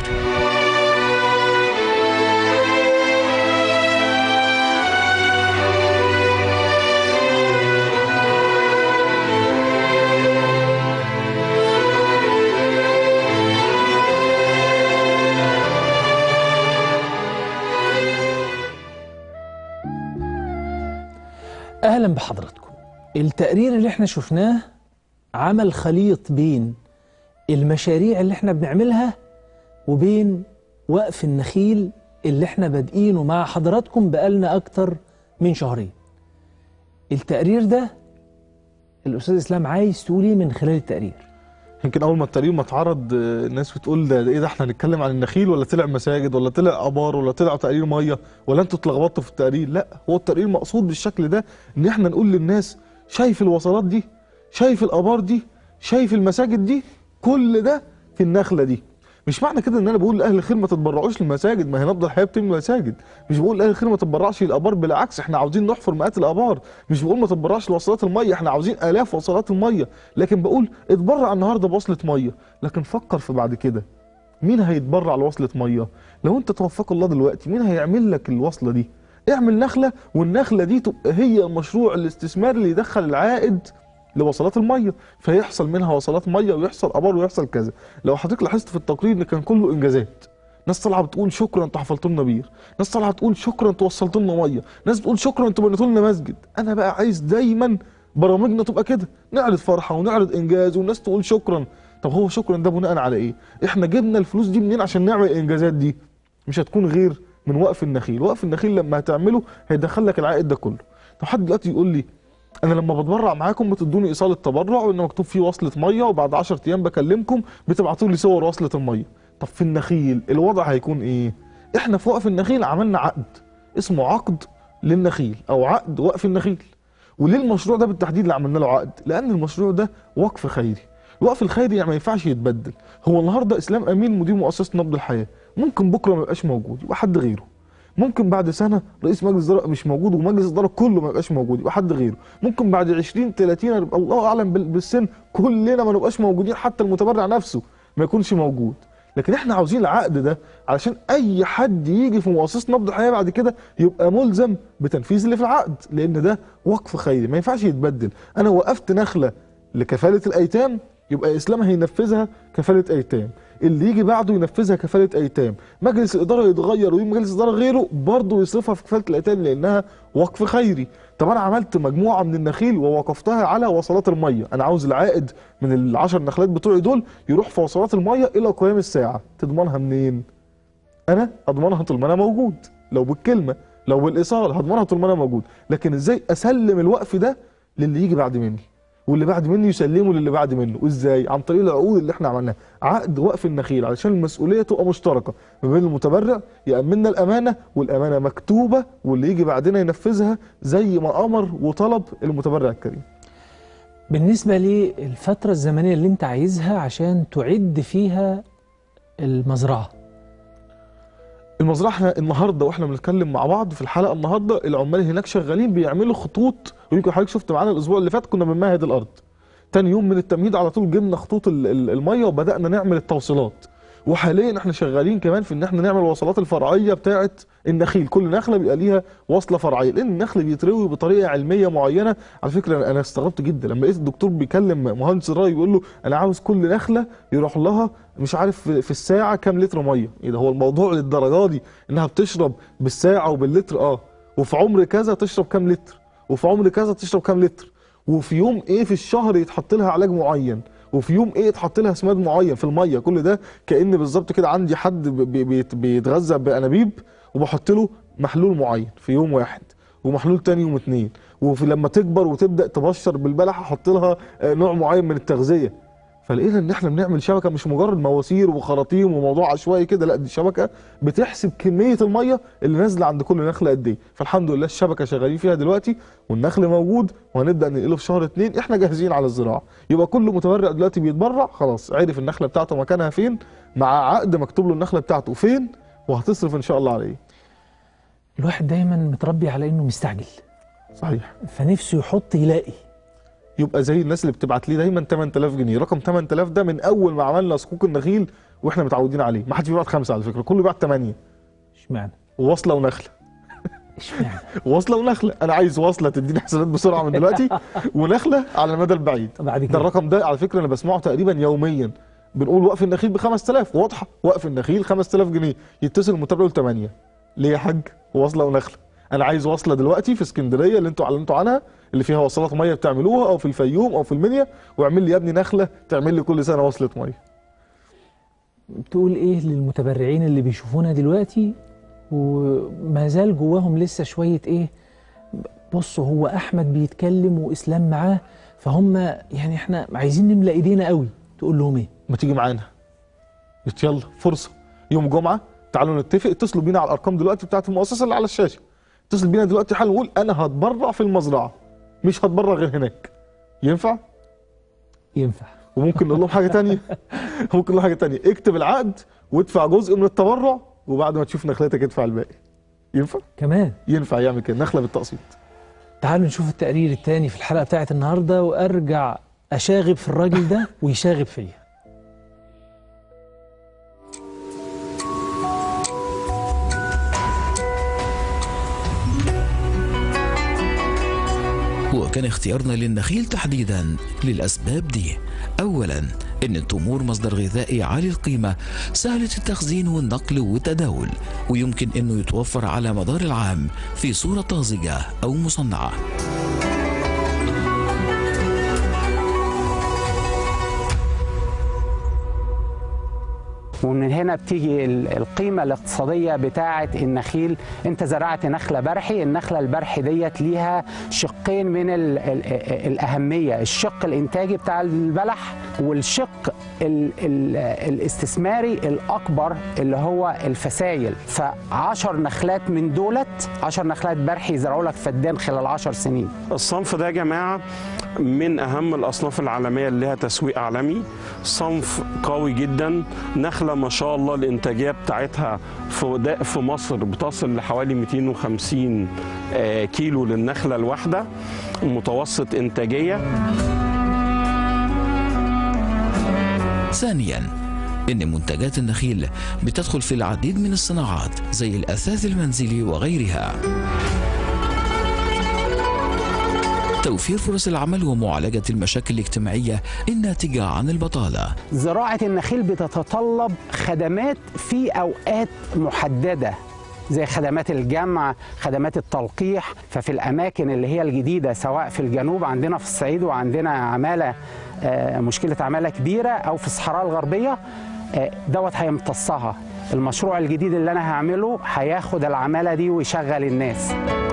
اهلا بحضراتكم التقرير اللي احنا شفناه عمل خليط بين المشاريع اللي احنا بنعملها وبين وقف النخيل اللي احنا بادئينه مع حضراتكم بقالنا اكتر من شهرين التقرير ده الاستاذ اسلام عايز تقول ايه من خلال التقرير يمكن اول ما التقرير ما اتعرض آه، الناس بتقول ده, ده ايه ده احنا هنتكلم عن النخيل ولا طلع مساجد ولا طلع ابار ولا طلع تقرير ميه ولا انتوا اتلخبطتوا في التقرير لا هو التقرير مقصود بالشكل ده ان احنا نقول للناس شايف الوصلات دي شايف الابار دي شايف المساجد دي كل ده في النخله دي مش معنى كده ان انا بقول لاهل الخير ما تتبرعوش للمساجد ما هي نبض الحياه بتبني مساجد مش بقول لاهل الخير ما تتبرعش للابار بالعكس احنا عاوزين نحفر مئات الابار مش بقول ما تتبرعش لوصلات الميه احنا عاوزين الاف وصلات الميه لكن بقول اتبرع النهارده بوصله ميه لكن فكر في بعد كده مين هيتبرع لوصله ميه لو انت توفق الله دلوقتي مين هيعمل لك الوصله دي اعمل نخله والنخله دي تبقى هي مشروع الاستثمار اللي يدخل العائد لوصلات الميه فيحصل منها وصلات ميه ويحصل ابار ويحصل كذا لو حضرتك لاحظت في التقرير ان كان كله انجازات ناس طالعه بتقول شكرا انتوا حفلتوا لنا بير ناس طالعه تقول شكرا انتوا وصلتوا لنا ميه ناس بتقول شكرا انتوا بنيتوا لنا مسجد انا بقى عايز دايما برامجنا تبقى كده نعرض فرحه ونعرض انجاز والناس تقول شكرا طب هو شكرا ده بناء على ايه احنا جبنا الفلوس دي منين عشان نعمل الانجازات دي مش هتكون غير من وقف النخيل وقف النخيل لما هتعمله هيدخل لك العائد ده كله طب حد دلوقتي يقول لي انا لما بتبرع معاكم بتدوني ايصال التبرع وان مكتوب فيه وصله ميه وبعد 10 ايام بكلمكم بتبعتوا لي صور وصله الميه طب في النخيل الوضع هيكون ايه احنا في وقف النخيل عملنا عقد اسمه عقد للنخيل او عقد وقف النخيل وليه المشروع ده بالتحديد اللي عملنا له عقد لان المشروع ده وقف خيري الوقف الخيري يعني ما ينفعش يتبدل هو النهارده اسلام امين مدير مؤسسه نبض الحياه ممكن بكره ما يبقاش موجود يبقى حد غيره ممكن بعد سنه رئيس مجلس الاداره مش موجود ومجلس الاداره كله ما يبقاش موجود يبقى حد غيره ممكن بعد 20 30 يبقى الله اعلم بال- بالسن كلنا ما نبقاش موجودين حتى المتبرع نفسه ما يكونش موجود لكن احنا عاوزين العقد ده علشان اي حد يجي في مؤسسه نبض الحياه بعد كده يبقى ملزم بتنفيذ اللي في العقد لان ده وقف خيري ما ينفعش يتبدل انا وقفت نخله لكفاله الايتام يبقى اسلام هينفذها كفاله ايتام اللي يجي بعده ينفذها كفاله ايتام مجلس الاداره يتغير ويجي مجلس اداره غيره برضه يصرفها في كفاله الايتام لانها وقف خيري طب انا عملت مجموعه من النخيل ووقفتها على وصلات الميه انا عاوز العائد من العشر نخلات بتوعي دول يروح في وصلات الميه الى قيام الساعه تضمنها منين انا اضمنها طول ما انا موجود لو بالكلمه لو بالايصال هضمنها طول ما انا موجود لكن ازاي اسلم الوقف ده للي يجي بعد مني واللي بعد مني يسلمه للي بعد منه ازاي عن طريق العقود اللي احنا عملناها عقد وقف النخيل علشان المسؤوليه تبقى مشتركه ما بين المتبرع يامننا الامانه والامانه مكتوبه واللي يجي بعدنا ينفذها زي ما امر وطلب المتبرع الكريم بالنسبة للفترة الزمنية اللي انت عايزها عشان تعد فيها المزرعة المزرعه احنا النهارده واحنا بنتكلم مع بعض في الحلقه النهارده العمال هناك شغالين بيعملوا خطوط ويمكن حضرتك شفت معانا الاسبوع اللي فات كنا بنمهد الارض تاني يوم من التمهيد على طول جبنا خطوط ال- ال- الميه وبدانا نعمل التوصيلات وحاليا احنا شغالين كمان في ان احنا نعمل الوصلات الفرعيه بتاعه النخيل كل نخله بيبقى ليها وصله فرعيه لان النخل بيتروي بطريقه علميه معينه على فكره أنا- انا استغربت جدا لما لقيت الدكتور بيكلم مهندس الري بيقول له انا عاوز كل نخله يروح لها مش عارف في في الساعه كام لتر ميه ايه ده هو الموضوع للدرجه دي انها بتشرب بالساعه وباللتر اه وفي عمر كذا تشرب كام لتر وفي عمر كذا تشرب كام لتر وفي يوم ايه في الشهر يتحط لها علاج معين وفي يوم ايه يتحط لها سماد معين في الميه كل ده كان بالظبط كده عندي حد بي- بي- بيتغذى بانابيب وبحط له محلول معين في يوم واحد ومحلول تاني يوم اتنين وفي لما تكبر وتبدا تبشر بالبلح احط لها آه، نوع معين من التغذيه فلقينا ان احنا بنعمل شبكه مش مجرد مواسير وخراطيم وموضوع عشوائي كده لا دي شبكه بتحسب كميه الميه اللي نازله عند كل نخله قد ايه فالحمد لله الشبكه شغالين فيها دلوقتي والنخل موجود وهنبدا ننقله في شهر اتنين احنا جاهزين على الزراعه يبقى كل متبرع دلوقتي بيتبرع خلاص عرف النخله بتاعته مكانها فين مع عقد مكتوب له النخله بتاعته فين وهتصرف ان شاء الله على ايه الواحد دايما متربي على انه مستعجل صحيح فنفسه يحط يلاقي يبقى زي الناس اللي بتبعت لي دايما 8000 جنيه رقم 8000 ده من اول ما عملنا صكوك النخيل واحنا متعودين عليه ما حدش بيبعت خمسه على فكره كله بيبعت 8 اشمعنى وواصله ونخله اشمعنى واصله ونخله انا عايز واصله تديني حسنات بسرعه من دلوقتي ونخله على المدى البعيد بعد ده كده الرقم ده على فكره انا بسمعه تقريبا يوميا بنقول وقف النخيل ب 5000 واضحه وقف النخيل 5000 جنيه يتصل المتابع يقول 8 ليه يا حاج واصله ونخله انا عايز واصله دلوقتي في اسكندريه اللي انتوا اعلنتوا عنها اللي فيها وصلات ميه بتعملوها او في الفيوم او في المنيا واعمل لي يا ابني نخله تعمل لي كل سنه وصله ميه بتقول ايه للمتبرعين اللي بيشوفونا دلوقتي وما زال جواهم لسه شويه ايه بصوا هو احمد بيتكلم واسلام معاه فهم يعني احنا عايزين نملى ايدينا قوي تقول لهم ايه ما تيجي معانا قلت يلا فرصه يوم جمعه تعالوا نتفق اتصلوا بينا على الارقام دلوقتي بتاعت المؤسسه اللي على الشاشه اتصل بينا دلوقتي حالا نقول انا هتبرع في المزرعه مش هتبرع غير هناك ينفع ينفع وممكن نقول لهم حاجه تانية ممكن نقول لهم حاجه تانية اكتب العقد وادفع جزء من التبرع وبعد ما تشوف نخلتك ادفع الباقي ينفع كمان ينفع يعمل كده نخله بالتقسيط تعالوا نشوف التقرير التاني في الحلقه بتاعت النهارده وارجع اشاغب في الراجل ده ويشاغب فيا وكان اختيارنا للنخيل تحديدا للأسباب دي أولا إن التمور مصدر غذائي عالي القيمة سهلة التخزين والنقل والتداول ويمكن إنه يتوفر على مدار العام في صورة طازجة أو مصنعة ومن هنا بتيجي ال- القيمة الاقتصادية بتاعة النخيل انت زرعت نخلة برحي النخلة البرحي ديت ليها شقين من ال ال الأهمية الشق الإنتاجي بتاع البلح والشق ال ال الاستثماري الأكبر اللي هو الفسايل فعشر نخلات من دولت عشر نخلات برحي يزرعوا لك فدان خلال عشر سنين الصنف ده يا جماعة من أهم الأصناف العالمية اللي لها تسويق عالمي صنف قوي جدا نخلة ما شاء الله الإنتاجية بتاعتها في دا- في مصر بتصل لحوالي 250 آه، كيلو للنخلة الواحدة متوسط إنتاجية ثانيا إن منتجات النخيل بتدخل في العديد من الصناعات زي الأثاث المنزلي وغيرها توفير فرص العمل ومعالجة المشاكل الاجتماعية الناتجة عن البطالة زراعة النخيل بتتطلب خدمات في أوقات محددة زي خدمات الجمع خدمات التلقيح ففي الأماكن اللي هي الجديدة سواء في الجنوب عندنا في الصعيد وعندنا عمالة آه، مشكلة عمالة كبيرة أو في الصحراء الغربية آه، دوت هيمتصها المشروع الجديد اللي أنا هعمله هياخد العمالة دي ويشغل الناس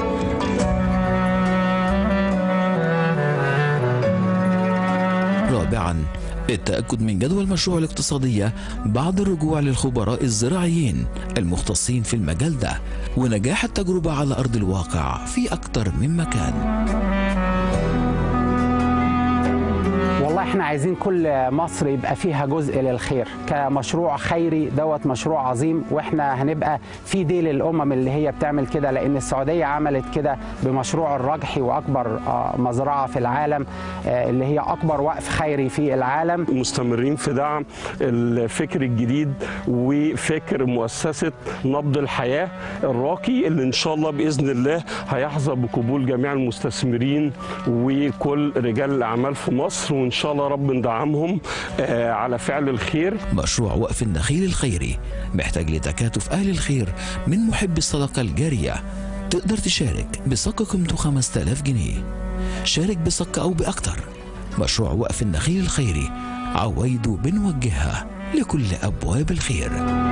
رابعا التأكد من جدوى المشروع الاقتصادية بعد الرجوع للخبراء الزراعيين المختصين في المجال ده ونجاح التجربة على أرض الواقع في أكثر من مكان والله احنا عايزين كل مصر يبقى فيها جزء للخير كمشروع خيري دوت مشروع عظيم واحنا هنبقى في دي للامم اللي هي بتعمل كده لان السعوديه عملت كده بمشروع الرجحي واكبر آه، مزرعه في العالم آه، اللي هي اكبر وقف خيري في العالم مستمرين في دعم الفكر الجديد وفكر مؤسسة نبض الحياة الراقي اللي إن شاء الله بإذن الله هيحظى بقبول جميع المستثمرين وكل رجال الأعمال في مصر وإن شاء الله رب ندعمهم آه، على فعل الخير مشروع وقف النخيل الخيري محتاج لتكاتف أهل الخير من محب الصدقة الجارية تقدر تشارك بصك قيمته 5000 جنيه شارك بصك أو بأكتر مشروع وقف النخيل الخيري عوايده بنوجهها لكل أبواب الخير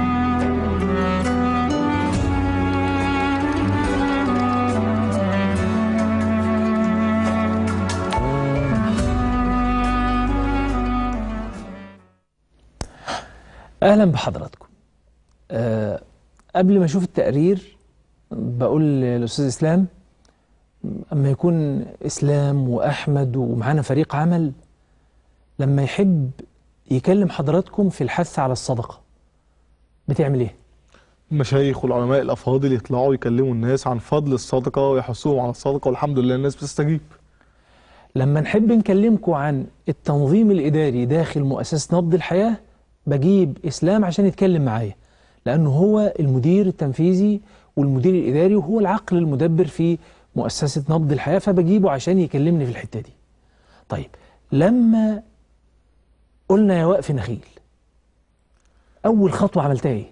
اهلا بحضراتكم أه قبل ما اشوف التقرير بقول للاستاذ اسلام اما يكون اسلام واحمد ومعانا فريق عمل لما يحب يكلم حضراتكم في الحث على الصدقه بتعمل ايه المشايخ والعلماء الافاضل يطلعوا يكلموا الناس عن فضل الصدقه ويحثوهم على الصدقه والحمد لله الناس بتستجيب لما نحب نكلمكم عن التنظيم الاداري داخل مؤسسه نبض الحياه بجيب اسلام عشان يتكلم معايا لانه هو المدير التنفيذي والمدير الاداري وهو العقل المدبر في مؤسسه نبض الحياه فبجيبه عشان يكلمني في الحته دي. طيب لما قلنا يا وقف نخيل اول خطوه عملتها ايه؟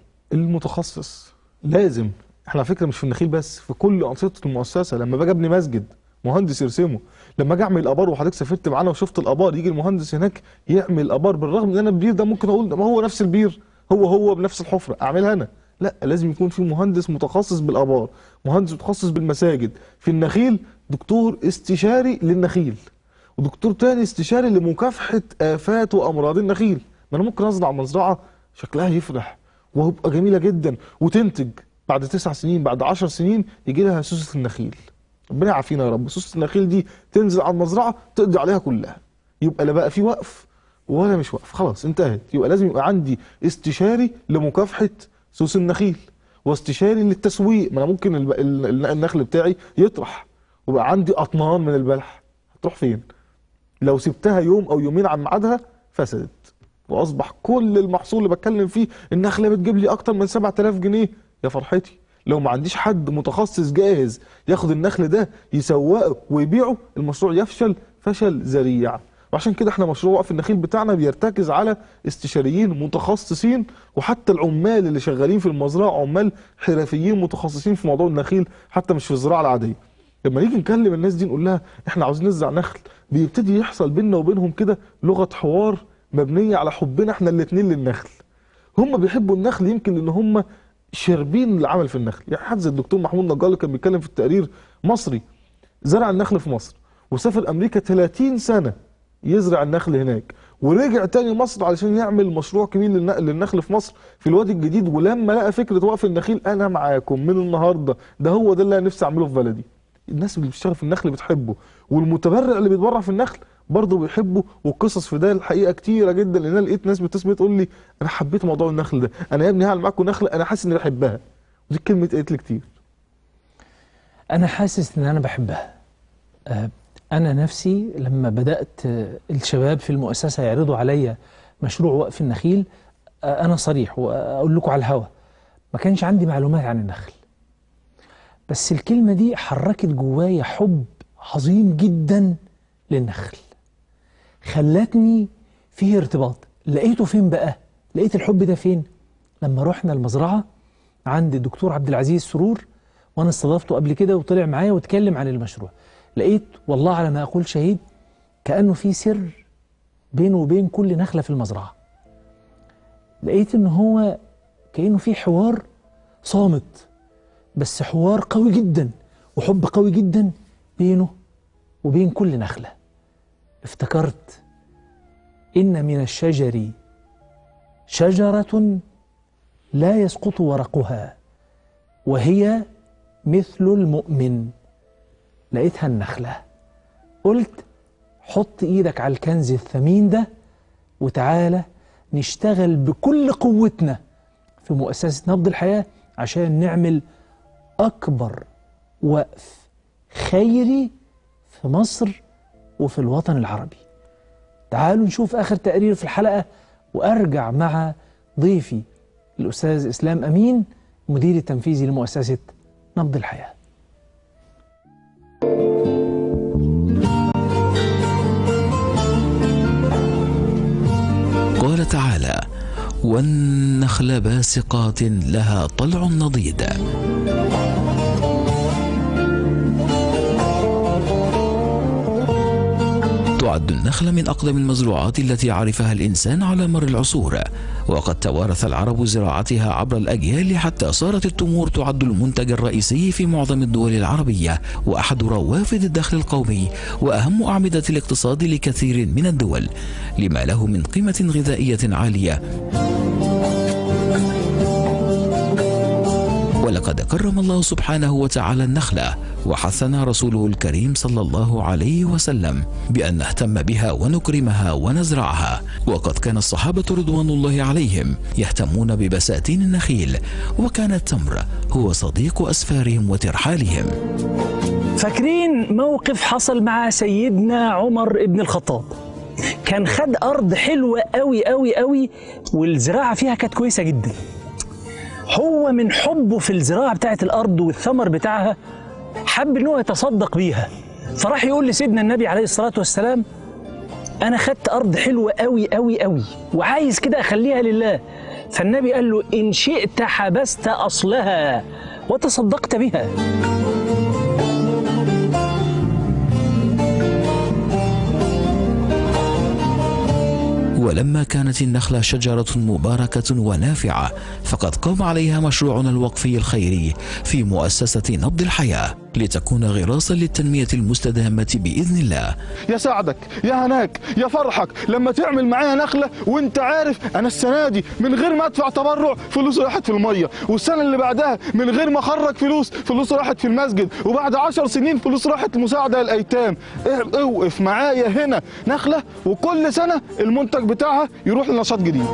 المتخصص لازم احنا على فكره مش في النخيل بس في كل انشطه المؤسسه لما باجي ابني مسجد مهندس يرسمه لما اجي اعمل ابار وحضرتك سافرت معانا وشفت الابار يجي المهندس هناك يعمل ابار بالرغم ان انا البير ده ممكن اقول ما هو نفس البير هو هو بنفس الحفره اعملها انا لا لازم يكون في مهندس متخصص بالابار مهندس متخصص بالمساجد في النخيل دكتور استشاري للنخيل ودكتور تاني استشاري لمكافحه افات وامراض النخيل ما انا ممكن ازرع مزرعه شكلها يفرح وهتبقى جميله جدا وتنتج بعد تسع سنين بعد عشر سنين يجي لها سوسه النخيل ربنا يعافينا يا رب سوسه النخيل دي تنزل على المزرعه تقضي عليها كلها يبقى لا بقى في وقف ولا مش وقف خلاص انتهت يبقى لازم يبقى عندي استشاري لمكافحه سوس النخيل واستشاري للتسويق ما انا ممكن الب... ال- النخل بتاعي يطرح وبقى عندي اطنان من البلح هتروح فين لو سبتها يوم او يومين عن ميعادها فسدت واصبح كل المحصول اللي بتكلم فيه النخله بتجيب لي اكتر من 7000 جنيه يا فرحتي لو ما عنديش حد متخصص جاهز ياخد النخل ده يسوقه ويبيعه المشروع يفشل فشل ذريع وعشان كده احنا مشروع وقف النخيل بتاعنا بيرتكز على استشاريين متخصصين وحتى العمال اللي شغالين في المزرعه عمال حرفيين متخصصين في موضوع النخيل حتى مش في الزراعه العاديه لما نيجي نكلم الناس دي نقول لها احنا عاوزين نزرع نخل بيبتدي يحصل بيننا وبينهم كده لغه حوار مبنيه على حبنا احنا الاثنين للنخل هم بيحبوا النخل يمكن لان هم شاربين العمل في النخل يعني حد زي الدكتور محمود نجار اللي كان بيتكلم في التقرير مصري زرع النخل في مصر وسافر امريكا 30 سنه يزرع النخل هناك ورجع تاني مصر علشان يعمل مشروع كبير للن- للنخل في مصر في الوادي الجديد ولما لقى فكره وقف النخيل انا معاكم من النهارده ده هو ده اللي انا نفسي اعمله في بلدي الناس اللي بتشتغل في النخل بتحبه والمتبرع اللي بيتبرع في النخل برضه بيحبه والقصص في ده الحقيقه كتيره جدا لان انا لقيت ناس بتسمع تقول لي انا حبيت موضوع النخل ده انا يا ابني هعمل معاكم نخل انا حاسس اني بحبها ودي كلمه قالت لي كتير انا حاسس ان انا بحبها آه، انا نفسي لما بدات آه، الشباب في المؤسسه يعرضوا عليا مشروع وقف النخيل آه، انا صريح واقول لكم على الهوا ما كانش عندي معلومات عن النخل بس الكلمه دي حركت جوايا حب عظيم جدا للنخل خلتني فيه ارتباط لقيته فين بقى لقيت الحب ده فين لما رحنا المزرعه عند الدكتور عبد العزيز سرور وانا استضافته قبل كده وطلع معايا واتكلم عن المشروع لقيت والله على ما اقول شهيد كانه في سر بينه وبين كل نخله في المزرعه لقيت ان هو كانه في حوار صامت بس حوار قوي جدا وحب قوي جدا بينه وبين كل نخله افتكرت ان من الشجر شجره لا يسقط ورقها وهي مثل المؤمن لقيتها النخلة قلت حط ايدك على الكنز الثمين ده وتعالى نشتغل بكل قوتنا في مؤسسة نبض الحياة عشان نعمل أكبر وقف خيري في مصر وفي الوطن العربي تعالوا نشوف آخر تقرير في الحلقة وأرجع مع ضيفي الأستاذ إسلام أمين مدير التنفيذي لمؤسسة نبض الحياه قال تعالى والنخل باسقات لها طلع نضيد تعد النخل من أقدم المزروعات التي عرفها الإنسان على مر العصور وقد توارث العرب زراعتها عبر الأجيال حتى صارت التمور تعد المنتج الرئيسي في معظم الدول العربية وأحد روافد الدخل القومي وأهم أعمدة الاقتصاد لكثير من الدول لما له من قيمة غذائية عالية ولقد كرم الله سبحانه وتعالى النخلة وحثنا رسوله الكريم صلى الله عليه وسلم بأن نهتم بها ونكرمها ونزرعها وقد كان الصحابة رضوان الله عليهم يهتمون ببساتين النخيل وكان التمر هو صديق أسفارهم وترحالهم فاكرين موقف حصل مع سيدنا عمر بن الخطاب كان خد أرض حلوة قوي قوي قوي والزراعة فيها كانت كويسة جدا هو من حبه في الزراعة بتاعت الأرض والثمر بتاعها حب إن هو يتصدق بيها فراح يقول لسيدنا النبي عليه الصلاة والسلام أنا خدت أرض حلوة قوي قوي قوي وعايز كده أخليها لله فالنبي قال له إن شئت حبست أصلها وتصدقت بها ولما كانت النخلة شجرة مباركة ونافعة فقد قام عليها مشروعنا الوقفي الخيري في مؤسسة نبض الحياة لتكون غراسا للتنمية المستدامة بإذن الله يا سعدك يا هناك يا فرحك لما تعمل معايا نخله وانت عارف انا السنه دي من غير ما ادفع تبرع فلوس راحت في الميه والسنه اللي بعدها من غير ما اخرج فلوس فلوس راحت في المسجد وبعد عشر سنين فلوس راحت لمساعده للايتام اه- اوقف معايا هنا نخله وكل سنه المنتج بتاعها يروح لنشاط جديد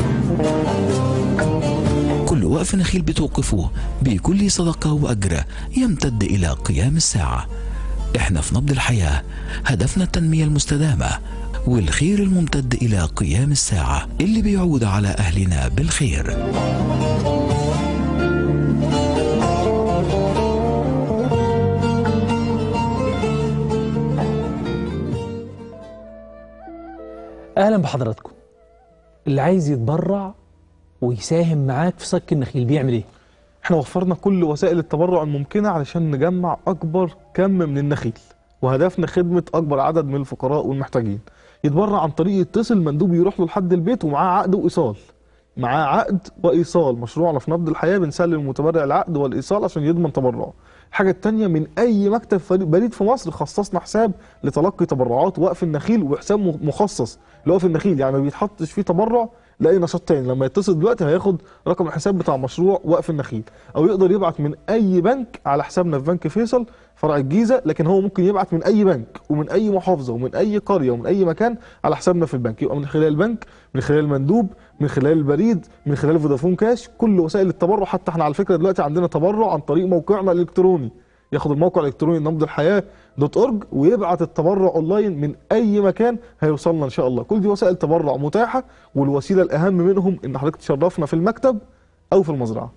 كل وقف نخيل بتوقفه بكل صدقة وأجر يمتد إلى قيام الساعة إحنا في نبض الحياة هدفنا التنمية المستدامة والخير الممتد إلى قيام الساعة اللي بيعود على أهلنا بالخير اهلا بحضراتكم اللي عايز يتبرع ويساهم معاك في صك النخيل بيعمل ايه احنا وفرنا كل وسائل التبرع الممكنه علشان نجمع اكبر كم من النخيل وهدفنا خدمه اكبر عدد من الفقراء والمحتاجين يتبرع عن طريق يتصل مندوب يروح له لحد البيت ومعاه عقد وايصال معاه عقد وايصال مشروعنا في نبض الحياه بنسلم المتبرع العقد والايصال عشان يضمن تبرعه الحاجه الثانيه من اي مكتب فريق- بريد في مصر خصصنا حساب لتلقي تبرعات وقف النخيل وحساب م- مخصص لوقف النخيل يعني ما بيتحطش فيه تبرع لاي نشاط تاني لما يتصل دلوقتي هياخد رقم الحساب بتاع مشروع وقف النخيل او يقدر يبعت من اي بنك على حسابنا في بنك فيصل فرع الجيزه لكن هو ممكن يبعت من اي بنك ومن اي محافظه ومن اي قريه ومن اي مكان على حسابنا في البنك يبقى من خلال البنك من خلال المندوب من خلال البريد من خلال فودافون كاش كل وسائل التبرع حتى احنا على فكره دلوقتي عندنا تبرع عن طريق موقعنا الالكتروني ياخد الموقع الالكتروني نبض الحياه دوت اورج ويبعت التبرع اونلاين من اي مكان هيوصلنا ان شاء الله كل دي وسائل تبرع متاحه والوسيله الاهم منهم ان حضرتك تشرفنا في المكتب او في المزرعه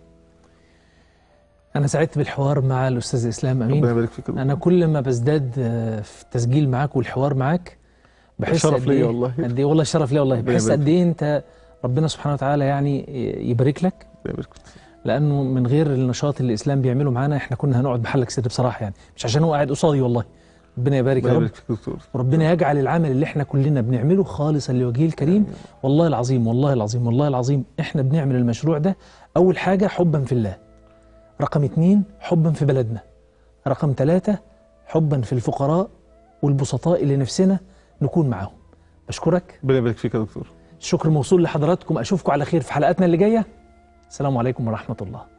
انا سعدت بالحوار مع الاستاذ اسلام امين ربنا يبارك فيك يا رب. انا كل ما بزداد آه، في التسجيل معاك والحوار معاك بحس شرف قد ليا إيه- والله. قد ايه والله شرف ليا والله ربنا بحس يبارك قد ايه انت ربنا سبحانه وتعالى يعني يبارك لك ربنا يبارك فيك. لانه من غير النشاط اللي الاسلام بيعمله معانا احنا كنا هنقعد محلك سر بصراحه يعني مش عشان هو قاعد قصادي والله ربنا يبارك ربنا يا رب يبارك فيك يا دكتور وربنا يجعل العمل اللي احنا كلنا بنعمله خالصا لوجهه الكريم والله العظيم والله العظيم والله العظيم احنا بنعمل المشروع ده اول حاجه حبا في الله رقم اتنين حبا في بلدنا رقم ثلاثة حبا في الفقراء والبسطاء اللي نفسنا نكون معاهم بشكرك ربنا يبارك فيك يا دكتور الشكر موصول لحضراتكم اشوفكم على خير في حلقاتنا اللي جايه السلام عليكم ورحمه الله